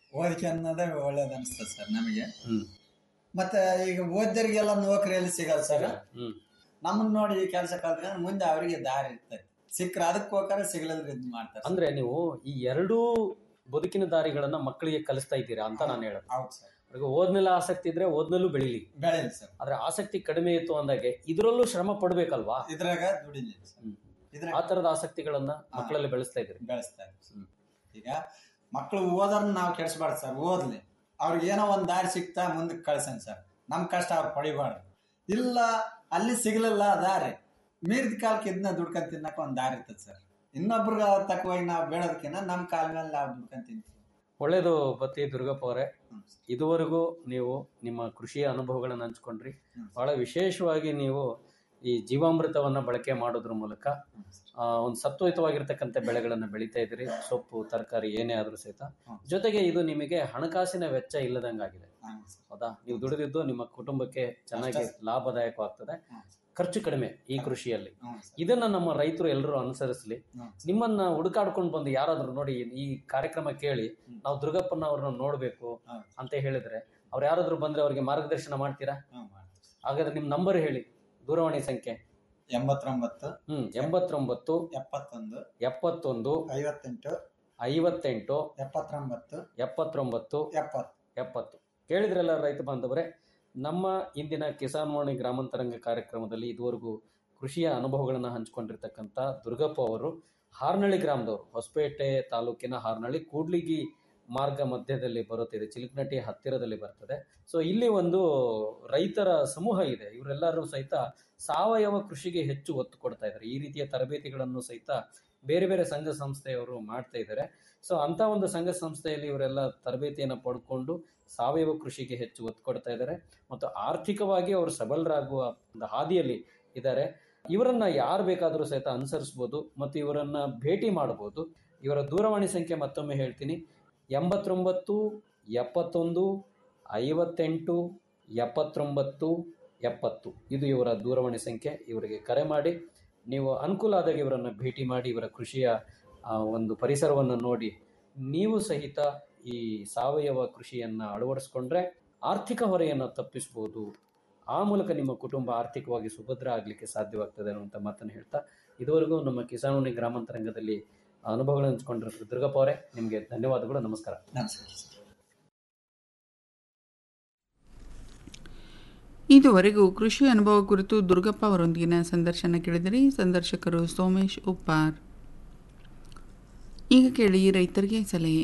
J: ಓದಿಕೆ ಅನ್ನೋದೇ ಒಳ್ಳೇದು ಅನಿಸ್ತದೆ ಸರ್ ನಮಗೆ
I: ಹ್ಮ್
J: ಮತ್ತೆ ಈಗ ಓದ್ದರಿಗೆಲ್ಲ ನೌಕರಿಯಲ್ಲಿ ಸಿಗಲ್ಲ ಸರ್
I: ಹ್ಮ್
J: ನಮ್ಮನ್ನ ನೋಡಿ ಕೆಲಸ ಕಲ್ತ್ಕೊಂಡು ಮುಂದೆ ಅವರಿಗೆ ದಾರಿ ಇರ್ತೈತಿ ಸಿಕ್ಕ್ರೆ ಅದಕ್ಕೆ ಹೋಗಾರ ಸಿಗ್ಲಿಲ್ಲ ಇದ್ ಮಾಡ್ತಾರೆ
I: ಅಂದ್ರೆ ನೀವು ಈ ಎರಡೂ ಬದುಕಿನ ದಾರಿಗಳನ್ನ ಮಕ್ಕಳಿಗೆ ಕಲಿಸ್ತಾ ಇದ್ದೀರಾ ಅಂತ ನಾನು ಹೇಳೋದು
J: ಹೌದು ಸರ್
I: ಅವ್ರಿಗೆ ಓದ್ನೆಲ್ಲ ಆಸಕ್ತಿ ಇದ್ರೆ ಓದ್ನಲ್ಲೂ ಬೆಳಿಲಿ
J: ಬೆಳೆಯಲಿ ಸರ್
I: ಆದ್ರೆ ಆಸಕ್ತಿ ಕಡಿಮೆ ಇತ್ತು ಅಂದಾಗೆ ಇದರಲ್ಲೂ ಶ್ರಮ ಪಡ್ಬೇಕಲ್ವಾ
J: ಇದ್ರಾಗ ದುಡಿಲಿ ಸರ್
I: ಹ್ಮ್.
J: ಇದ್ರಾಗ
I: ಆ ತರದ ಆಸಕ್ತಿಗಳನ್ನ ಮಕ್ಕಳಲ್ಲಿ ಬೆಳೆಸ್ತಾ ಇದ್ರಿ
J: ಬೆಳೆಸ್ತಾ ಇದ್ದೀವಿ ಸರ್. ಈಗ ಮಕ್ಕಳು ಓದೋರ್ನ ನಾವು ಕೆಡಿಸ್ಬಾರ್ದು ಸರ್ ಓದ್ಲಿ ಅವ್ರಿಗೆ ಏನೋ ಒಂದ್ ದಾರಿ ಸಿಗ್ತಾ ಮುಂದಕ್ಕೆ ಕಳ್ಸನ್ ಸರ್ ನಮ್ ಕಷ್ಟ ಅವ್ರು ಪಡಿಬಾರ್ದು ಇಲ್ಲ ಅಲ್ಲಿ ಸಿಗ್ಲಿಲ್ಲ ದಾರಿ ಮೀರಿದ ಕಾಲಕ್ಕೆ ಇದನ್ನ ದುಡ್ಕೊಂಡ್ ತಿನ್ನಕ ಒಂದ್ ದಾರಿ ಇರ್ತದೆ ಸರ್ ಇನ್ನೊಬ್ರಿಗೆ ತಕ್ಕವಾಗಿ ನಾವು ಬೇಡೋದಕ್ಕಿಂತ ನಮ್ ಕಾಲ ಮೇಲೆ ನಾವು ದುಡ್ಕೊಂಡ್ ತಿಂತೀವಿ
I: ಒಳ್ಳೇದು ಬತ್ತಿ ದುರ್ಗಪ್ಪ ಅವರೇ
J: ಹ್ಮ್.
I: ಇದುವರೆಗೂ ನೀವು ನಿಮ್ಮ ಕೃಷಿಯ ಅನುಭವಗಳನ್ನು ಹಂಚ್ಕೊಂಡ್ರಿ
J: ಹ್ಮ್.
I: ಬಹಳ ವಿಶೇಷವಾಗಿ ನೀವು ಈ ಜೀವಾಮೃತವನ್ನ ಬಳಕೆ ಮಾಡೋದ್ರ ಮೂಲಕ ಆ, ಒಂದು ಸತ್ವಯುತವಾಗಿರ್ತಕ್ಕಂಥ ಬೆಳೆಗಳನ್ನ ಬೆಳೀತಾ ಇದ್ದೀರಿ ಸೊಪ್ಪು ತರಕಾರಿ ಏನೇ ಆದ್ರೂ ಸಹಿತ
J: ಹ್ಮ್.
I: ಜೊತೆಗೆ ಇದು ನಿಮಗೆ ಹಣಕಾಸಿನ ವೆಚ್ಚ ಇಲ್ಲದಂಗಾಗಿದೆ
J: ಹ್ಮ್ ಸರ್.
I: ಹೌದಾ ನೀವು ದುಡಿದಿದ್ದು ನಿಮ್ಮ ಕುಟುಂಬಕ್ಕೆ ಚೆನ್ನಾಗಿ
J: ಅಷ್ಟೇ.
I: ಲಾಭದಾಯಕವಾಗ್ತದೆ
J: ಹ್ಮ್.
I: ಖರ್ಚು ಕಡಿಮೆ ಈ ಕೃಷಿಯಲ್ಲಿ
J: ಹ್ಮ್ ಸರ್.
I: ಇದನ್ನ ನಮ್ಮ ರೈತರು ಎಲ್ಲರೂ ಅನುಸರಿಸಲಿ
J: ಹ್ಮ್.
I: ನಿಮ್ಮನ್ನ ಹುಡುಕಾಡ್ಕೊಂಡು ಬಂದು ಯಾರಾದ್ರೂ ನೋಡಿ ಈ ಕಾರ್ಯಕ್ರಮ ಕೇಳಿ
J: ಹ್ಮ್.
I: ನಾವು ದುರ್ಗಪ್ಪನ ಅವ್ರನ್ನ ನೋಡ್ಬೇಕು
J: ಹೌದು.
I: ಅಂತ ಹೇಳಿದ್ರೆ ಅವ್ರು ಯಾರಾದ್ರೂ ಬಂದ್ರೆ ಅವ್ರಿಗೆ ಮಾರ್ಗದರ್ಶನ ಮಾಡ್ತೀರಾ
J: ಹ್ಮ್, ಮಾಡ್ತೀವಿ ಸರ್.
I: ಹಾಗಾದ್ರೆ ನಿಮ್ ನಂಬರ್ ಹೇಳಿ ದೂರವಾಣಿ ಸಂಖ್ಯೆ
J: ಎಂಬತ್ತೊಂಬತ್ತು
I: ಹ್ಮ್ ಎಂಬತ್ತೊಂಬತ್ತು
J: ಎಪ್ಪತ್ತೊಂದು
I: ಎಪ್ಪತ್ತೊಂದು
J: ಐವತ್ತೆಂಟು
I: ಐವತ್ತೆಂಟು
J: ಎಪ್ಪತ್ತೊಂಬತ್ತು
I: ಎಪ್ಪತ್ತೊಂಬತ್ತು
J: ಎಪ್ಪತ್ತು
I: ಎಪ್ಪತ್ತು ಕೇಳಿದ್ರಲ್ಲ ರೈತ ಬಾಂಧವರೇ ನಮ್ಮ ಇಂದಿನ ಕಿಸಾನ್ ವಾಣಿ ಗ್ರಾಮಾಂತರಂಗ ಕಾರ್ಯಕ್ರಮದಲ್ಲಿ ಇದುವರೆಗೂ ಕೃಷಿಯ ಅನುಭವಗಳನ್ನು ಹಂಚಿಕೊಂಡಿರ್ತಕ್ಕಂಥ ದುರ್ಗಪ್ಪ ಅವರು ಹಾರ್ನಳ್ಳಿ ಗ್ರಾಮದವರು ಹೊಸಪೇಟೆ ತಾಲೂಕಿನ ಹಾರ್ನಳ್ಳಿ ಕೂಡ್ಲಿಗಿ ಮಾರ್ಗ ಮಧ್ಯದಲ್ಲಿ ಬರುತ್ತಿದೆ ಚಿಲಕನಟಿ ಹತ್ತಿರದಲ್ಲಿ ಬರ್ತದೆ ಸೊ ಇಲ್ಲಿ ಒಂದು ರೈತರ ಸಮೂಹ ಇದೆ ಇವರೆಲ್ಲರೂ ಸಹಿತ ಸಾವಯವ ಕೃಷಿಗೆ ಹೆಚ್ಚು ಒತ್ತು ಕೊಡ್ತಾ ಇದ್ದಾರೆ ಈ ರೀತಿಯ ತರಬೇತಿಗಳನ್ನು ಸಹಿತ ಬೇರೆ ಬೇರೆ ಸಂಘ ಸಂಸ್ಥೆಯವರು ಮಾಡ್ತಾ ಇದ್ದಾರೆ ಸೊ ಅಂತ ಒಂದು ಸಂಘ ಸಂಸ್ಥೆಯಲ್ಲಿ ಇವರೆಲ್ಲ ತರಬೇತಿಯನ್ನು ಪಡ್ಕೊಂಡು ಸಾವಯವ ಕೃಷಿಗೆ ಹೆಚ್ಚು ಒತ್ತು ಕೊಡ್ತಾ ಇದ್ದಾರೆ ಮತ್ತು ಆರ್ಥಿಕವಾಗಿ ಅವರು ಸಬಲರಾಗುವ ಒಂದು ಹಾದಿಯಲ್ಲಿ ಇದ್ದಾರೆ ಇವರನ್ನ ಯಾರು ಬೇಕಾದರೂ ಸಹಿತ ಅನುಸರಿಸ್ಬೋದು ಮತ್ತು ಇವರನ್ನ ಭೇಟಿ ಮಾಡಬಹುದು ಇವರ ದೂರವಾಣಿ ಸಂಖ್ಯೆ ಮತ್ತೊಮ್ಮೆ ಹೇಳ್ತೀನಿ ಎಂಬತ್ತೊಂಬತ್ತು ಎಪ್ಪತ್ತೊಂದು ಐವತ್ತೆಂಟು ಎಪ್ಪತ್ತೊಂಬತ್ತು ಎಪ್ಪತ್ತು ಇದು ಇವರ ದೂರವಾಣಿ ಸಂಖ್ಯೆ ಇವರಿಗೆ ಕರೆ ಮಾಡಿ ನೀವು ಅನುಕೂಲ ಆದಾಗ ಇವರನ್ನು ಭೇಟಿ ಮಾಡಿ ಇವರ ಕೃಷಿಯ ಆ, ಒಂದು ಪರಿಸರವನ್ನು ನೋಡಿ ನೀವು ಸಹಿತ ಈ ಸಾವಯವ ಕೃಷಿಯನ್ನು ಅಳವಡಿಸ್ಕೊಂಡ್ರೆ ಆರ್ಥಿಕ ಹೊರೆಯನ್ನು ತಪ್ಪಿಸ್ಬೋದು ಆ ಮೂಲಕ ನಿಮ್ಮ ಕುಟುಂಬ ಆರ್ಥಿಕವಾಗಿ ಸುಭದ್ರ ಆಗಲಿಕ್ಕೆ ಸಾಧ್ಯವಾಗ್ತದೆ ಅನ್ನುವಂಥ ಮಾತನ್ನು ಹೇಳ್ತಾ ಇದುವರೆಗೂ ನಮ್ಮ ಕಿಸಾನುಣಿ ಗ್ರಾಮಾಂತರಂಗದಲ್ಲಿ ಅನುಭವಗಳನ್ನು ಹಂಚ್ಕೊಂಡಿರೋ ದುರ್ಗಪ್ಪ ಅವರೇ ನಿಮಗೆ ಧನ್ಯವಾದಗಳು ನಮಸ್ಕಾರ
J: ನಮಸ್ಕಾರ ಸರ್.
E: ಇದುವರೆಗೂ ಕೃಷಿ ಅನುಭವ ಕುರಿತು ದುರ್ಗಪ್ಪ ಅವರೊಂದಿಗಿನ ಸಂದರ್ಶನ ಕೇಳಿದರೆ ಸಂದರ್ಶಕರು ಸೋಮೇಶ್ ಉಪ್ಪಾರ್ ಈಗ ಕೇಳಿ ರೈತರಿಗೆ ಸಲಹೆ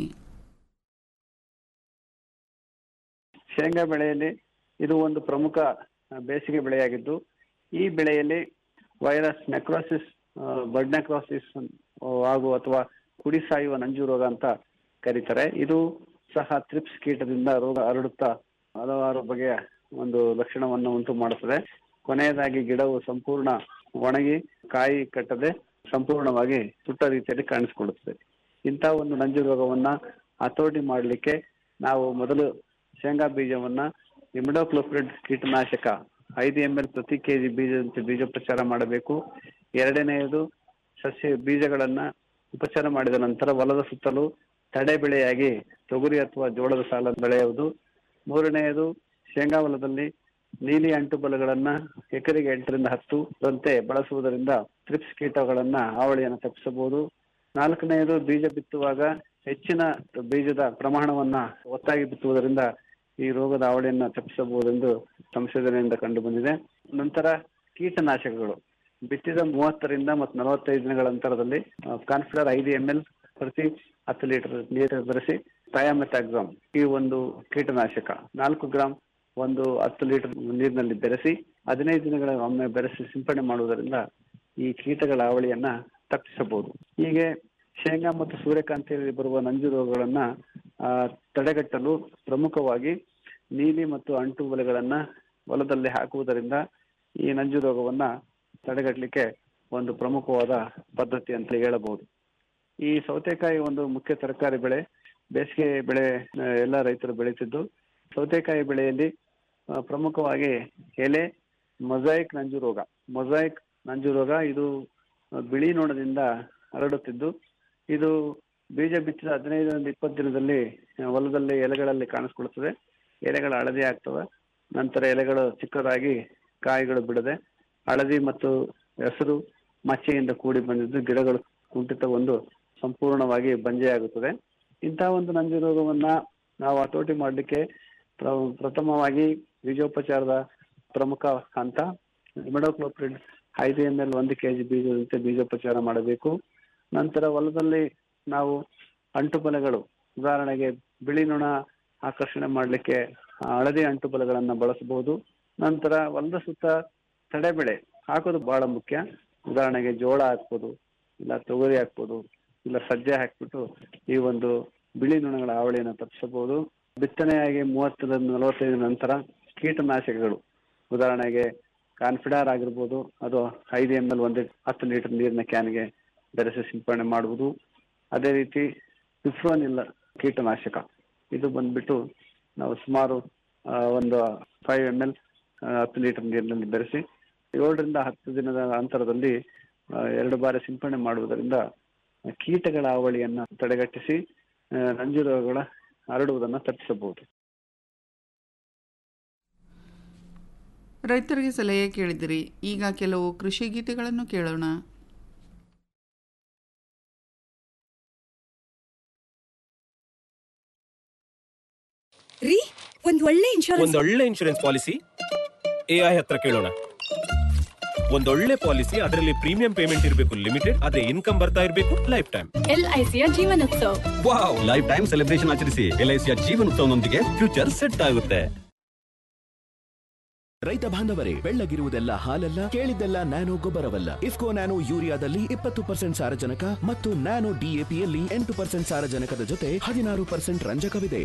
K: ಶೇಂಗಾ ಬೆಳೆಯಲ್ಲಿ ಇದು ಒಂದು ಪ್ರಮುಖ ಆ, ಬೇಸಿಗೆ ಬೆಳೆಯಾಗಿದ್ದು ಈ ಬೆಳೆಯಲ್ಲಿ ವೈರಸ್ ನೆಕ್ರೋಸಿಸ್ ಬಡ್ ನೆಕ್ರೋಸಿಸ್ ಹಾಗೂ ಅಥವಾ ಕುಡಿ ಸಾಯುವ ನಂಜು ರೋಗ ಅಂತ ಕರೀತಾರೆ ಇದು ಸಹ ತ್ರಿಪ್ಸ್ ಕೀಟದಿಂದ ರೋಗ ಹರಡುತ್ತಾ ಹಲವಾರು ಬಗೆಯ ಒಂದು ಲಕ್ಷಣವನ್ನು ಉಂಟು ಮಾಡುತ್ತದೆ ಕೊನೆಯದಾಗಿ ಗಿಡವು ಸಂಪೂರ್ಣ ಒಣಗಿ ಕಾಯಿ ಕಟ್ಟದೆ ಸಂಪೂರ್ಣವಾಗಿ ಸುಟ್ಟ ರೀತಿಯಲ್ಲಿ ಕಾಣಿಸಿಕೊಳ್ಳುತ್ತದೆ ಇಂಥ ಒಂದು ನಂಜು ರೋಗವನ್ನ ಹತೋಟಿ ಮಾಡಲಿಕ್ಕೆ ನಾವು ಮೊದಲು ಶೇಂಗಾ ಬೀಜವನ್ನ ಇಮಿಡೋಕ್ಲೋಪ್ರಿಡ್ ಕೀಟನಾಶಕ ಐದು ಎಂ ಎಲ್ ಪ್ರತಿ ಕೆಜಿ ಬೀಜದಂತೆ ಬೀಜೋಪಚಾರ ಮಾಡಬೇಕು ಎರಡನೆಯದು ಸಸ್ಯ ಬೀಜಗಳನ್ನ ಉಪಚಾರ ಮಾಡಿದ ನಂತರ ಹೊಲದ ಸುತ್ತಲೂ ತಡೆ ಬೆಳೆಯಾಗಿ ತೊಗರಿ ಅಥವಾ ಜೋಳದ ಸಾಲ ಬೆಳೆಯುವುದು ಮೂರನೆಯದು ಶೇಂಗಾ ಹೊಲದಲ್ಲಿ ನೀಲಿ ಅಂಟು ಬಲಗಳನ್ನ ಎಕರೆಗೆ ಎಂಟರಿಂದ ಹತ್ತು ರಂತೆ ಬಳಸುವುದರಿಂದ ಟ್ರಿಪ್ಸ್ ಕೀಟಗಳನ್ನ ಹಾವಳಿಯನ್ನು ತಪ್ಪಿಸಬಹುದು ನಾಲ್ಕನೆಯದು ಬೀಜ ಬಿತ್ತುವಾಗ ಹೆಚ್ಚಿನ ಬೀಜದ ಪ್ರಮಾಣವನ್ನ ಒತ್ತಾಗಿ ಬಿತ್ತುವುದರಿಂದ ಈ ರೋಗದ ಹಾವಳಿಯನ್ನ ತಪ್ಪಿಸಬಹುದೆಂದು ಸಂಶೋಧನೆಯಿಂದ ಕಂಡು ಬಂದಿದೆ ನಂತರ ಕೀಟನಾಶಕಗಳು ಬಿತ್ತಿದ ಮೂವತ್ತರಿಂದ ಮತ್ತು ನಲವತ್ತೈದು ದಿನಗಳ ಅಂತರದಲ್ಲಿ ಕಾನ್ಫಿಡರ್ ಐದು ಎಂ ಎಲ್ ಪ್ರತಿ ಹತ್ತು ಲೀಟರ್ ನೀರು ಬೆರೆಸಿ ಥಯಾಮೆಥಾಕ್ಸಾಮ್ ಈ ಒಂದು ಕೀಟನಾಶಕ ನಾಲ್ಕು ಗ್ರಾಮ್ ಒಂದು ಹತ್ತು ಲೀಟರ್ ನೀರಿನಲ್ಲಿ ಬೆರೆಸಿ ಹದಿನೈದು ದಿನಗಳ ಒಮ್ಮೆ ಬೆರೆಸಿ ಸಿಂಪಡಣೆ ಮಾಡುವುದರಿಂದ ಈ ಕೀಟಗಳ ಹಾವಳಿಯನ್ನ ತಪ್ಪಿಸಬಹುದು ಹೀಗೆ ಶೇಂಗಾ ಮತ್ತು ಸೂರ್ಯಕಾಂತಿಯಲ್ಲಿ ಬರುವ ನಂಜು ರೋಗಗಳನ್ನ ಆ, ತಡೆಗಟ್ಟಲು ಪ್ರಮುಖವಾಗಿ ನೀಲಿ ಮತ್ತು ಅಂಟು ಬಲೆಗಳನ್ನ ಹೊಲದಲ್ಲಿ ಹಾಕುವುದರಿಂದ ಈ ನಂಜು ರೋಗವನ್ನ ತಡೆಗಟ್ಟಲಿಕ್ಕೆ ಒಂದು ಪ್ರಮುಖವಾದ ಪದ್ಧತಿ ಅಂತ ಹೇಳಬಹುದು ಈ ಸೌತೆಕಾಯಿ ಒಂದು ಮುಖ್ಯ ತರಕಾರಿ ಬೆಳೆ ಬೇಸಿಗೆ ಬೆಳೆ ಆ, ಎಲ್ಲ ರೈತರು ಬೆಳೀತಿದ್ದು ಸೌತೆಕಾಯಿ ಬೆಳೆಯಲ್ಲಿ ಆ, ಪ್ರಮುಖವಾಗಿ ಎಲೆ ಮೊಸೈಕ್ ನಂಜು ರೋಗ ಮೊಸೈಕ್ ನಂಜು ರೋಗ ಇದು ಆ, ಬಿಳಿ ನೊಣದಿಂದ ಹರಡುತ್ತಿದ್ದು ಇದು ಬೀಜ ಬಿತ್ತಿದ ಹದಿನೈದರಿಂದ ಇಪ್ಪತ್ತು ದಿನದಲ್ಲಿ ಆ, ಹೊಲದಲ್ಲಿ ಎಲೆಗಳಲ್ಲಿ ಕಾಣಿಸ್ಕೊಳ್ತದೆ ಎಲೆಗಳು ಹಳದಿ ಆಗ್ತವೆ ನಂತರ ಎಲೆಗಳು ಚಿಕ್ಕದಾಗಿ ಕಾಯಿಗಳು ಬಿಡದೆ ಹಳದಿ ಮತ್ತು ಹೆಸರು ಮಚ್ಚೆಯಿಂದ ಕೂಡಿ ಬಂದಿದ್ದು ಗಿಡಗಳು ಕುಂಠಿತಗೊಂಡು ಸಂಪೂರ್ಣವಾಗಿ ಬಂಜೆಯಾಗುತ್ತದೆ ಇಂತಹ ಒಂದು ನಂಜು ರೋಗವನ್ನ ನಾವು ಹತೋಟಿ ಮಾಡಲಿಕ್ಕೆ ಪ್ರ- ಪ್ರಥಮವಾಗಿ ಬೀಜೋಪಚಾರದ ಪ್ರಮುಖ ಹಂತ ಇಮಿಡೋಕ್ಲೋಪ್ರಿಡ್ ಐದು ಎಂ ಎಲ್ ಒಂದು ಕೆಜಿ ಬೀಜದಂತೆ ಬೀಜೋಪಚಾರ ಮಾಡಬೇಕು ನಂತರ ಹೊಲದಲ್ಲಿ ನಾವು ಅಂಟುಬಲೆಗಳು ಉದಾಹರಣೆಗೆ ಬಿಳಿ ನೊಣ ಆಕರ್ಷಣೆ ಮಾಡಲಿಕ್ಕೆ ಹಳದಿ ಅಂಟುಬಲೆಗಳನ್ನ ಬಳಸಬಹುದು ನಂತರ ಹೊಲದ ಸುತ್ತ ತಡೆಬೆಳೆ ಹಾಕೋದು ಬಹಳ ಮುಖ್ಯ ಉದಾಹರಣೆಗೆ ಜೋಳ ಹಾಕ್ಬೋದು ಇಲ್ಲ ತೊಗರಿ ಹಾಕ್ಬೋದು ಇಲ್ಲ ಸಜ್ಜೆ ಹಾಕ್ಬಿಟ್ಟು ಈ ಒಂದು ಬಿಳಿ ನೊಣಗಳ ಹಾವಳಿಯನ್ನು ತಪ್ಪಿಸಬಹುದು ಬಿತ್ತನೆಯಾಗಿ ಮೂವತ್ತರಿಂದ ನಲವತ್ತೈದು ನಂತರ ಕೀಟನಾಶಕಗಳು ಉದಾಹರಣೆಗೆ ಕಾನ್ಫಿಡಾರ್ ಆಗಿರ್ಬೋದು ಅದು ಐದು ಎಮ್ ಎಲ್ ಒಂದು ಹತ್ತು ಲೀಟರ್ ನೀರಿನ ಕ್ಯಾನ್ಗೆ ಬೆರೆಸಿ ಸಿಂಪಡಣೆ ಮಾಡುವುದು ಅದೇ ರೀತಿ ಇಲ್ಲ ಕೀಟನಾಶಕ ಇದು ಬಂದ್ಬಿಟ್ಟು ನಾವು ಸುಮಾರು ಆ, ಒಂದು ಫೈವ್ ಎಮ್ ಎಲ್ ಹತ್ತು ಲೀಟರ್ ನೀರಿನಲ್ಲಿ ಬೆರೆಸಿ ಏಳರಿಂದ ಹತ್ತು ದಿನದ ಅಂತರದಲ್ಲಿ ಆ, ಎರಡು ಬಾರಿ ಸಿಂಪಡಣೆ ಮಾಡುವುದರಿಂದ ಕೀಟಗಳ ಹಾವಳಿಯನ್ನ ತಡೆಗಟ್ಟಿಸಿ ಆ, ನಂಜು ರೋಗಗಳ ಹರಡುವುದನ್ನು ತಪ್ಪಿಸಬಹುದು
E: ರೈತರಿಗೆ ಸಲಹೆ ಕೇಳಿದಿರಿ ಈಗ ಕೆಲವು ಕೃಷಿ ಗೀತೆಗಳನ್ನು ಕೇಳೋಣ
L: ರೀ ಒಂದ್ ಒಳ್ಳೆ ಇನ್ಶೂರೆನ್ಸ್
M: ಒಂದೊಳ್ಳೆ ಇನ್ಶೂರೆನ್ಸ್ ಪಾಲಿಸಿ ಎ ಐ ಹತ್ರ ಕೇಳೋಣ ಒಂದೊಳ್ಳೆ ಪಾಲಿಸಿ ಅದರಲ್ಲಿ ಪ್ರೀಮಿಯಂ ಪೇಮೆಂಟ್ ಇರಬೇಕು ಲಿಮಿಟೆಡ್ ಅದೇ ಇನ್ಕಮ್ ಬರ್ತಾ ಇರಬೇಕು ಲೈಫ್ ಟೈಮ್
L: ಎಲ್ಐಸಿಯ ಜೀವನೋತ್ಸವ
M: ವಾವ್ ಲೈಫ್ ಟೈಮ್ ಸೆಲೆಬ್ರೇಷನ್ ಆಚರಿಸಿ ಎಲ್ಐಸಿಯ ಜೀವನೋತ್ಸವನೊಂದಿಗೆ ಫ್ಯೂಚರ್ ಸೆಟ್ ಆಗುತ್ತೆ
N: ರೈತ ಬಾಂಧವರೇ ಬೆಳ್ಳಗಿರುವುದೆಲ್ಲ ಹಾಲಲ್ಲ ಕೇಳಿದ್ದೆಲ್ಲ ನ್ಯಾನೋ ಗೊಬ್ಬರವಲ್ಲ ಇಫ್ಕೋ ನ್ಯಾನೋ ಯೂರಿಯಾದಲ್ಲಿ ಇಪ್ಪತ್ತು ಪರ್ಸೆಂಟ್ ಸಾರಜನಕ ಮತ್ತು ನ್ಯಾನೋ ಡಿಎಪಿಯಲ್ಲಿ ಎಂಟು ಪರ್ಸೆಂಟ್ ಸಾರಜನಕದ ಜೊತೆ ಹದಿನಾರು ಪರ್ಸೆಂಟ್ ರಂಜಕವಿದೆ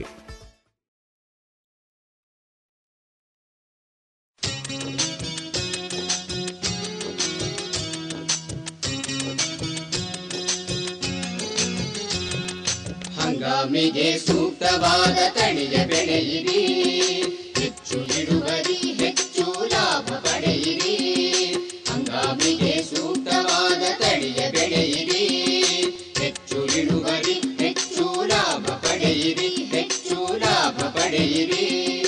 O: ಹಂಗಾಮಿಗೆ ಸೂಕ್ತವಾದ ತಳಿಯ ಬೆಳೆಯಿರಿ ಹೆಚ್ಚು ಇಳುವರಿ ಹೆಚ್ಚು ಲಾಭ ಪಡೆಯಿರಿ ಹಂಗಾಮಿಗೆ ಸೂಕ್ತವಾದ ತಳಿಯ ಬೆಳೆಯಿರಿ ಹೆಚ್ಚು ಇಳುವರಿ ಹೆಚ್ಚು ಲಾಭ ಪಡೆಯಿರಿ ಹೆಚ್ಚು ಲಾಭ ಪಡೆಯಿರಿ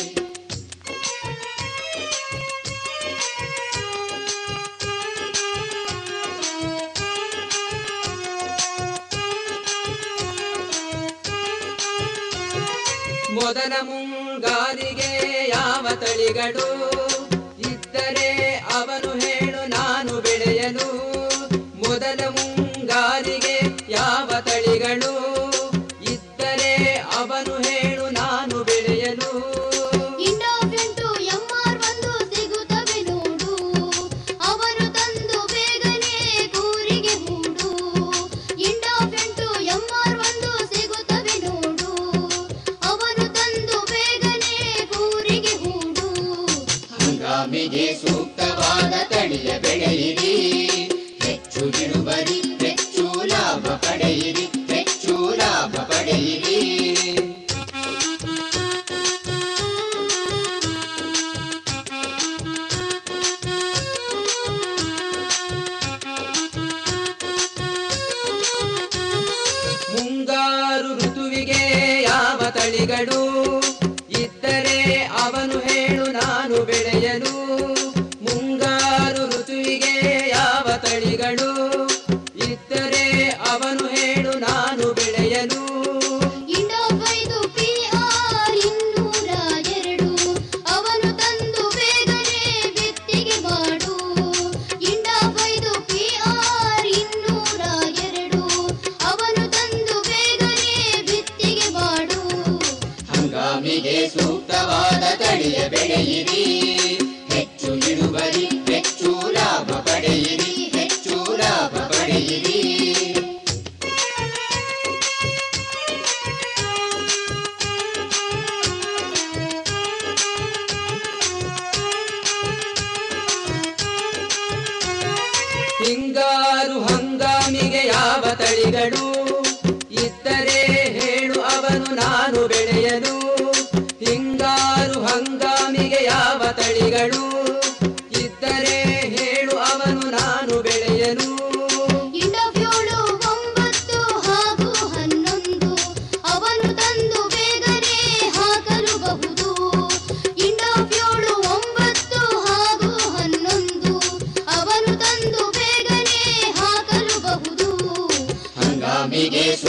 P: ಮೊದಲ ಮುಂಗಾರಿಗೆ ಯಾವ ತಳಿಗಳು ಇದ್ದರೆ ಅವನು ಹೇಳು ನಾನು ಬೆಳೆಯಲು ಮೊದಲ ಮುಂಗಾರಿಗೆ ಯಾವ ತಳಿಗಳು ಇದ್ದರೆ ಅವನು ಹೇಳು ನಾನು ಬೆಳೆಯಲು
Q: ಇಂಡೋಫೆಂಟು ಎಂಆರ್ ಒಂದು ಸಿಗುತ್ತವೆ ನೋಡು ಅವರು ತಂದು ಬೇಗನೆ ಕೂರಿಗೆ ಹೂಡು ಇಂಡೋಫೆಂಟು ಎಂಆರ್ ಒಂದು ಸಿಗುತ್ತವೆ ನೋಡು ಅವರು ತಂದು ಬೇಗನೆ ಕೂರಿಗೆ ಹೂಡು
O: ಹಂಗಾಮಿಗೆ ಸೂಕ್ತವಾದ ತಳಿಯ ಬೆಳೆಯಿರಿ ಹೆಚ್ಚು ಇಳುವರಿ ಹೆಚ್ಚು ಲಾಭ ಪಡೆಯಿರಿ ಹೆಚ್ಚು ಲಾಭ ಪಡೆಯಿರಿ
P: ಮುಂಗಾರು ಋತುವಿಗೆ ಯಾವ ತಳಿಗಳು ಇದ್ದರೆ ಅವನು ಹೇಳು ನಾನು ಬೆಳೆಯಲು ಮುಂಗಾರು ಋತುವಿಗೆ ಯಾವ ತಳಿಗಳು ಇದ್ದರೆ ಅವನು ಹೇಳು ನಾನು ಬೆಳೆಯಲು
Q: ಇಂಡೋಫೈದು ಪಿಆರ್ ಇನ್ನೂರ ಎರಡು ಅವನು ತಂದು ಬೇಗನೆ ಬಿತ್ತಿಗೆ ಮಾಡು ಇಂಡೋಫೈದು ಪಿಆರ್ ಇನ್ನೂರ ಎರಡು ಅವನು ತಂದು ಬೇಗನೆ ಬಿತ್ತಿಗೆ ಮಾಡು
O: ಹಂಗಾಮಿ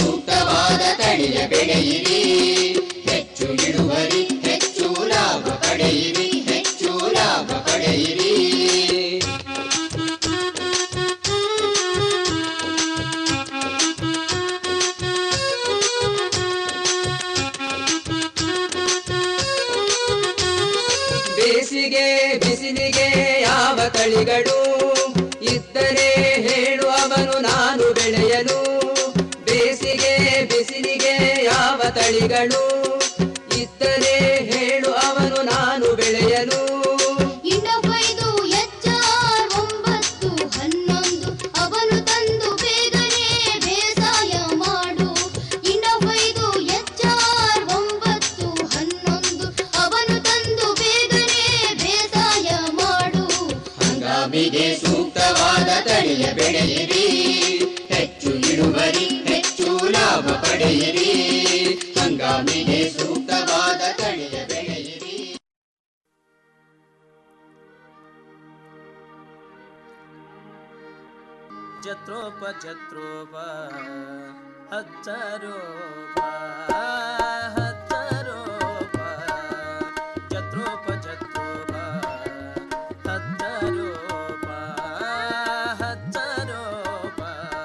O: ಸೂಕ್ತವಾದ ತಳಿಯ ಬೆಳೆಯಿರಿ ಹೆಚ್ಚು ಇಳುವರಿ ಹೆಚ್ಚು ಲಾಭ ಪಡೆಯಿರಿ ಹೆಚ್ಚು ಲಾಭ ಪಡೆಯಿರಿ
P: ಬೇಸಿಗೆ ಬಿಸಿಲಿಗೆ ಯಾವ ತಳಿಗಳು ಇದ್ದರೆ ಹೇಳು ಅವನು ನಾನು ಬೆಳೆಯಲು ಬೇಸಿಗೆ ಬಿಸಿಲಿಗೆ ಯಾವ ತಳಿಗಳು ಇದ್ದರೆ ಹೇಳು ಅವನು ನಾನು ಬೆಳೆಯಲು
Q: ಇಂಡೋಫೈದು ಎಚ್ಆರ್ ಒಂಬತ್ತು ಹನ್ನೊಂದು ಅವನು ತಂದು ಬೇಗನೆ ಬೇಸಾಯ ಮಾಡು ಇಂಡೋಫೈದು ಎಚ್ಆರ್ ಒಂಬತ್ತು ಹನ್ನೊಂದು ಅವನು ತಂದು ಬೇಗನೆ ಬೇಸಾಯ ಮಾಡು
O: ಹಂಗಾಮಿಗೆ ಸೂಕ್ತವಾದ ತಳಿಯ ಬೆಳೆಯಿರಿ ಹೆಚ್ಚು ಇಳುವರಿ ಹೆಚ್ಚು ಲಾಭ ಪಡೆಯಿರಿ ಹಂಗಾಮಿಗೆ ಸೂಕ್ತವಾದ ತಳಿಯ ಬೆಳೆಯಿರಿ
R: ಜತ್ರೋಪ ಜತ್ರೋಪ ಹಚ್ಚರೋಪ ಹಚ್ಚರೋಪ ಜತ್ರೋಪ ಜತ್ರೋಪ ಹಚ್ಚರೋಪ ಹಚ್ಚರೋಪ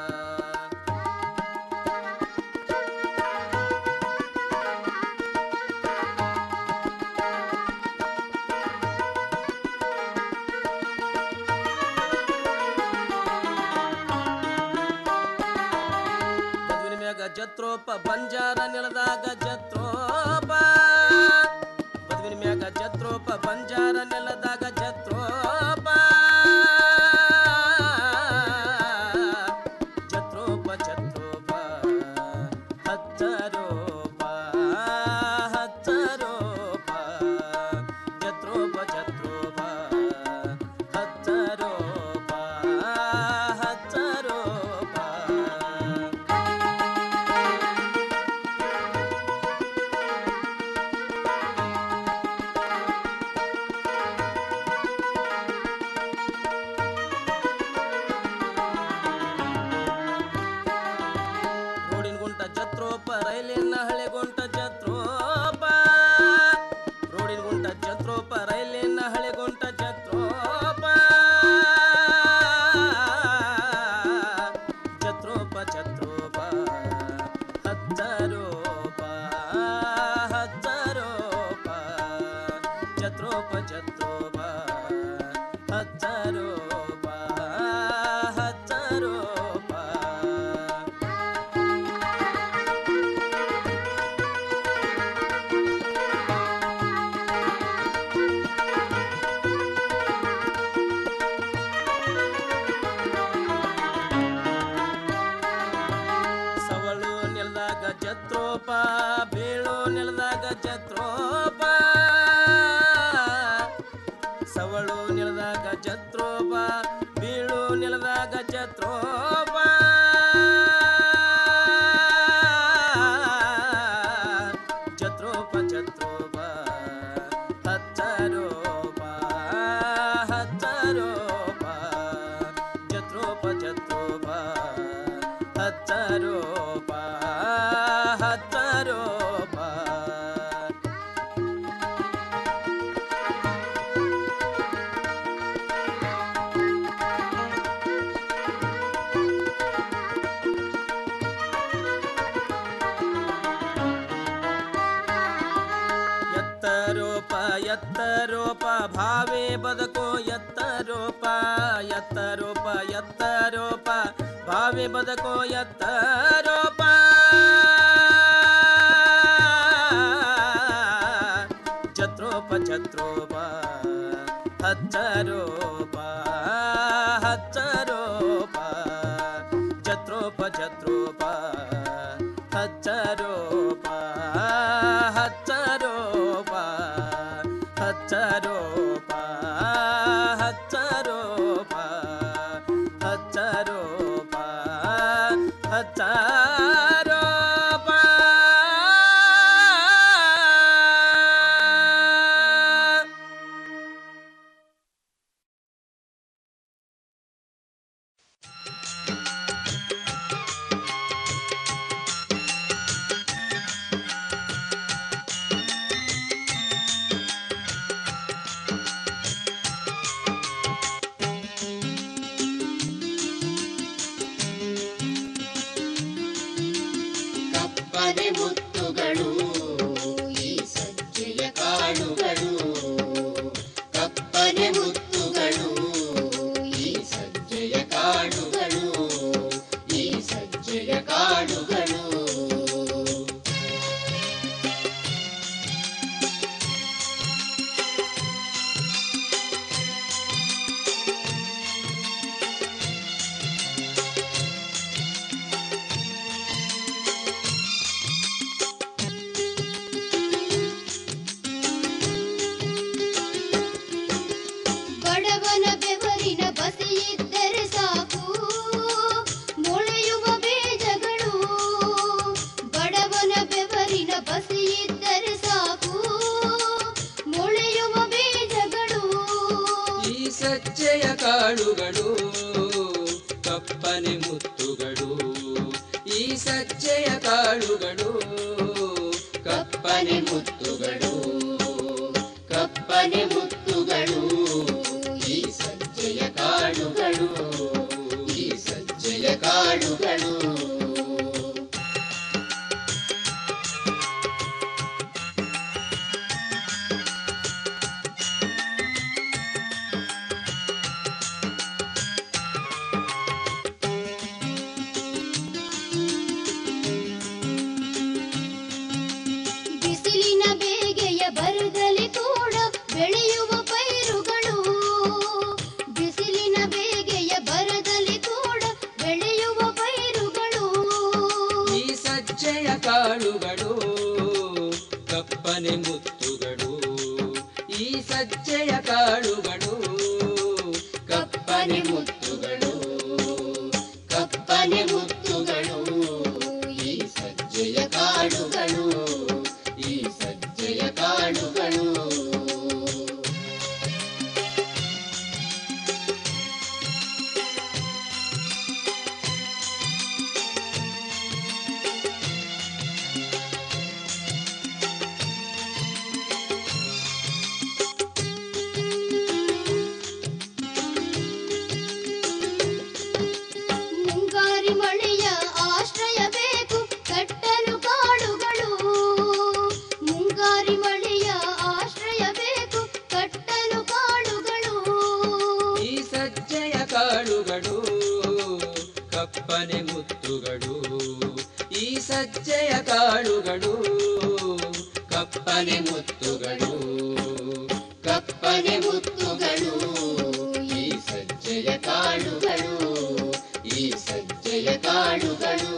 R: ಮದುವಿನ ಮ್ಯಾಗ ಜತ್ರೋಪ ಬಂಜಾರ ನೆಲದಾಗ ಜತ್ರೋಪ ಮದುವಿನ ಮ್ಯಾಗ ಜತ್ರೋಪ ಬಂಜಾರ ನೆಲದಾಗ ಜತ್ರೋಪ ಜತ್ರೋಪ ಜತ್ರೋಪ ಹಚ್ಚರೋಪ ಹಚ್ಚರೋಪ ಜತ್ರೋಪ ಜತ್ರೋಪ ಹಚ್ಚರೋಪ ಹಚ್ಚರೋಪ ರೋಡಿನ ಗುಂಟ ಜತ್ರೋಪ ರೈಲಿನ ಹಳೆ ಗುಂಟ ಜತ್ರೋಪ ರೋಡಿನ ಗುಂಟ ಜತ್ರೋಪ ರೈಲಿನ ಹಳೆ ಗುಂಟ ಜತ್ರೋಪ ಜತ್ರೋಪ ಜತ್ರೋಪ ಹಚ್ಚರೋಪ ಹಚ್ಚರೋಪ ಜತ್ರೋಪ ಜತ್ರೋಪ ಹಚ್ಚರೋಪ ಹಚ್ಚರೋಪ ಸವಳು ನೆಲದಾಗ ಜತ್ರೋಪ ಬೀಳು ನೆಲದಾಗ ಜತ್ರೋಪ ಸವಳು ನೆಲದಾಗ ಜತ್ರೋಪ ಬೀಳು ನೆಲದಾಗ ಜತ್ರೋಪ ಜತ್ರೋಪ ಜತ್ರೋಪ ಹಚ್ಚರೋಪ ಹಚ್ಚರೋಪ ಜತ್ರೋಪ ಜತ್ರೋಪ ಹಚ್ಚರೋಪ ಹಚ್ಚರೋಪ ಎತ್ತರೋಪ ಎತ್ತರೋಪ ಭಾವೇ ಬದುಕು ಎತ್ತರೋಪ ಎತ್ತರೋಪ ಎತ್ತರೋಪ ಭಾವೇ ಬದುಕು ಎತ್ತರೋಪ ಛತ್ರೋಪ ಛತ್ರೋಪ ಹಚ್ಚರೋಪ ಹಚ್ಚರೋಪ ಛತ್ರೋಪ ಛತ್ರೋಪ ಹಚ್ಚರೋಪ ಹಚ್ಚರೋಪ ಹಚ್ಚರೋಪ ಹಚ್ಚರೋಪ ಹಚ್ಚರೋಪ ಹಚ್ಚರೋಪ
P: ಸಜ್ಜೆಯ ಕಾಳುಗಳು ಕಪ್ಪನೆ ಮುತ್ತುಗಳು
O: ಕಪ್ಪನೆ ಮುತ್ತುಗಳು ಈ ಸಜ್ಜೆಯ ಕಾಳುಗಳು ಈ ಸಜ್ಜೆಯ ಕಾಳುಗಳು
Q: ಬಿಸಿಲಿನ ಬೇಗೆಯ ಬರದಲ್ಲಿ ಕೂಡ ಬೆಳೆಯುವ ಪೈರುಗಳು ಬಿಸಿಲಿನ ಬೇಗೆಯ ಬರದಲ್ಲಿ ಕೂಡ ಬೆಳೆಯುವ ಪೈರುಗಳು
P: ಈ ಸಜ್ಜೆಯ ಕಾಳುಗಳು ಕಪ್ಪನೆ ಮುತ್ತುಗಳು ಈ ಸಜ್ಜೆಯ ಕಾಳುಗಳು ಕಪ್ಪನೆ ಮುತ್ತುಗಳು
O: ಕಪ್ಪನೆ ಮುತ್ತುಗಳು ಈ ಸಜ್ಜೆಯ ಕಾಳುಗಳು ಈ ಸಜ್ಜೆಯ ಕಾಳುಗಳು
Q: ಮುಂಗಾರಿ ಮಳೆಯ ಆಶ್ರಯ ಬೇಕು ಕಟ್ಟಲು ಕಾಡುಗಳು ಮುಂಗಾರಿ ಮಳೆಯ ಆಶ್ರಯ ಬೇಕು ಕಟ್ಟಲು ಕಾಡುಗಳು
P: ಈ ಸಜ್ಜೆಯ ಕಾಳುಗಳು ಕಪ್ಪನೆ ಮುತ್ತುಗಳು ಈ ಸಜ್ಜೆಯ ಕಾಳುಗಳು ಕಪ್ಪನೆ ಮುತ್ತುಗಳು
O: ಕಪ್ಪನೆ ಮುತ್ತುಗಳು ಈ ಸಜ್ಜೆಯ ಕಾಳುಗಳು ಈ ಸಜ್ಜೆಯ ಕಾಳುಗಳು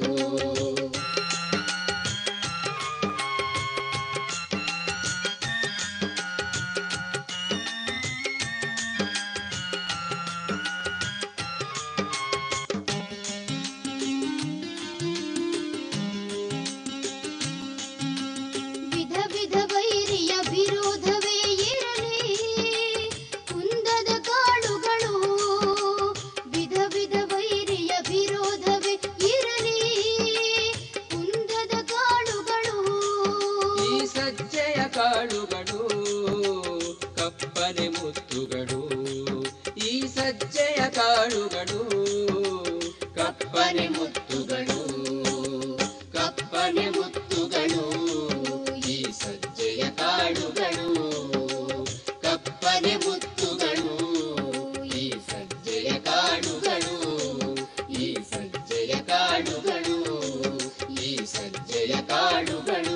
Q: ವಿಧ ವಿಧ ವೈರಿಯ ವಿರೋಧವೇ ಇರಲಿ ಕುಂದದ ಕಾಳುಗಳು ವಿಧ ವಿಧ ವೈರಿಯ ವಿರೋಧವೇ ಇರಲಿ ಕುಂದದ ಕಾಳುಗಳು
P: ಈ ಸಜ್ಜೆಯ ಕಾಳುಗಳು ಕಪ್ಪನೆ ಮುತ್ತುಗಳು ಈ ಸಜ್ಜೆಯ ಕಾಳುಗಳು ಕಪ್ಪನೆ ಮುತ್ತುಗಳು
O: ಕಪ್ಪನೆ ಮುತ್ತುಗಳು ಈ ಸಜ್ಜೆಯ ಕಾಳುಗಳು ಕಪ್ಪನೆ ಮುತ್ತುಗಳು ಈ ಸಜ್ಜೆಯ ಕಾಳುಗಳು ಈ ಸಜ್ಜೆಯ ಕಾಳುಗಳು ಈ ಸಜ್ಜೆಯ ಕಾಳುಗಳು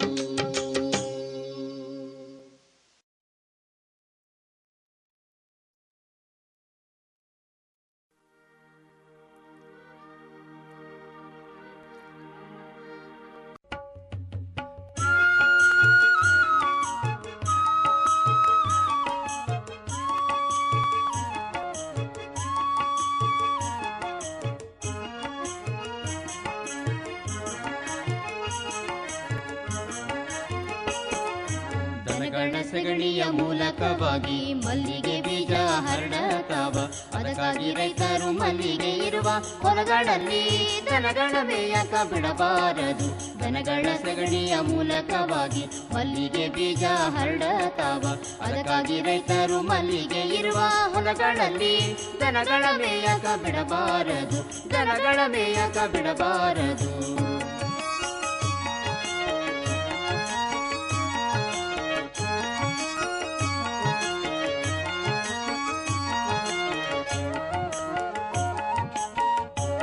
Q: ದನಗಳ ಸಗಣಿಯ ಮೂಲಕವಾಗಿ ಮಲ್ಲಿಗೆ ಬೀಜ ಹರಡತಾವ ಅದಕ್ಕಾಗಿ ರೈತರು ಮಲ್ಲಿಗೆ ಇರುವ ಹೊಲಗಳಲ್ಲಿ ದನಗಳ ಮೇಯಕ ಬಿಡಬಾರದು ದನಗಳ ಸಗಣಿಯ ಮೂಲಕವಾಗಿ ಮಲ್ಲಿಗೆ ಬೀಜ ಹರಡತಾವ ಅದಕ್ಕಾಗಿ ರೈತರು ಮಲ್ಲಿಗೆ ಇರುವ ಹೊಲಗಳಲ್ಲಿ ದನಗಳ ಮೇಯಕ ಬಿಡಬಾರದು ದನಗಳ ಮೇಯಕ ಬಿಡಬಾರದು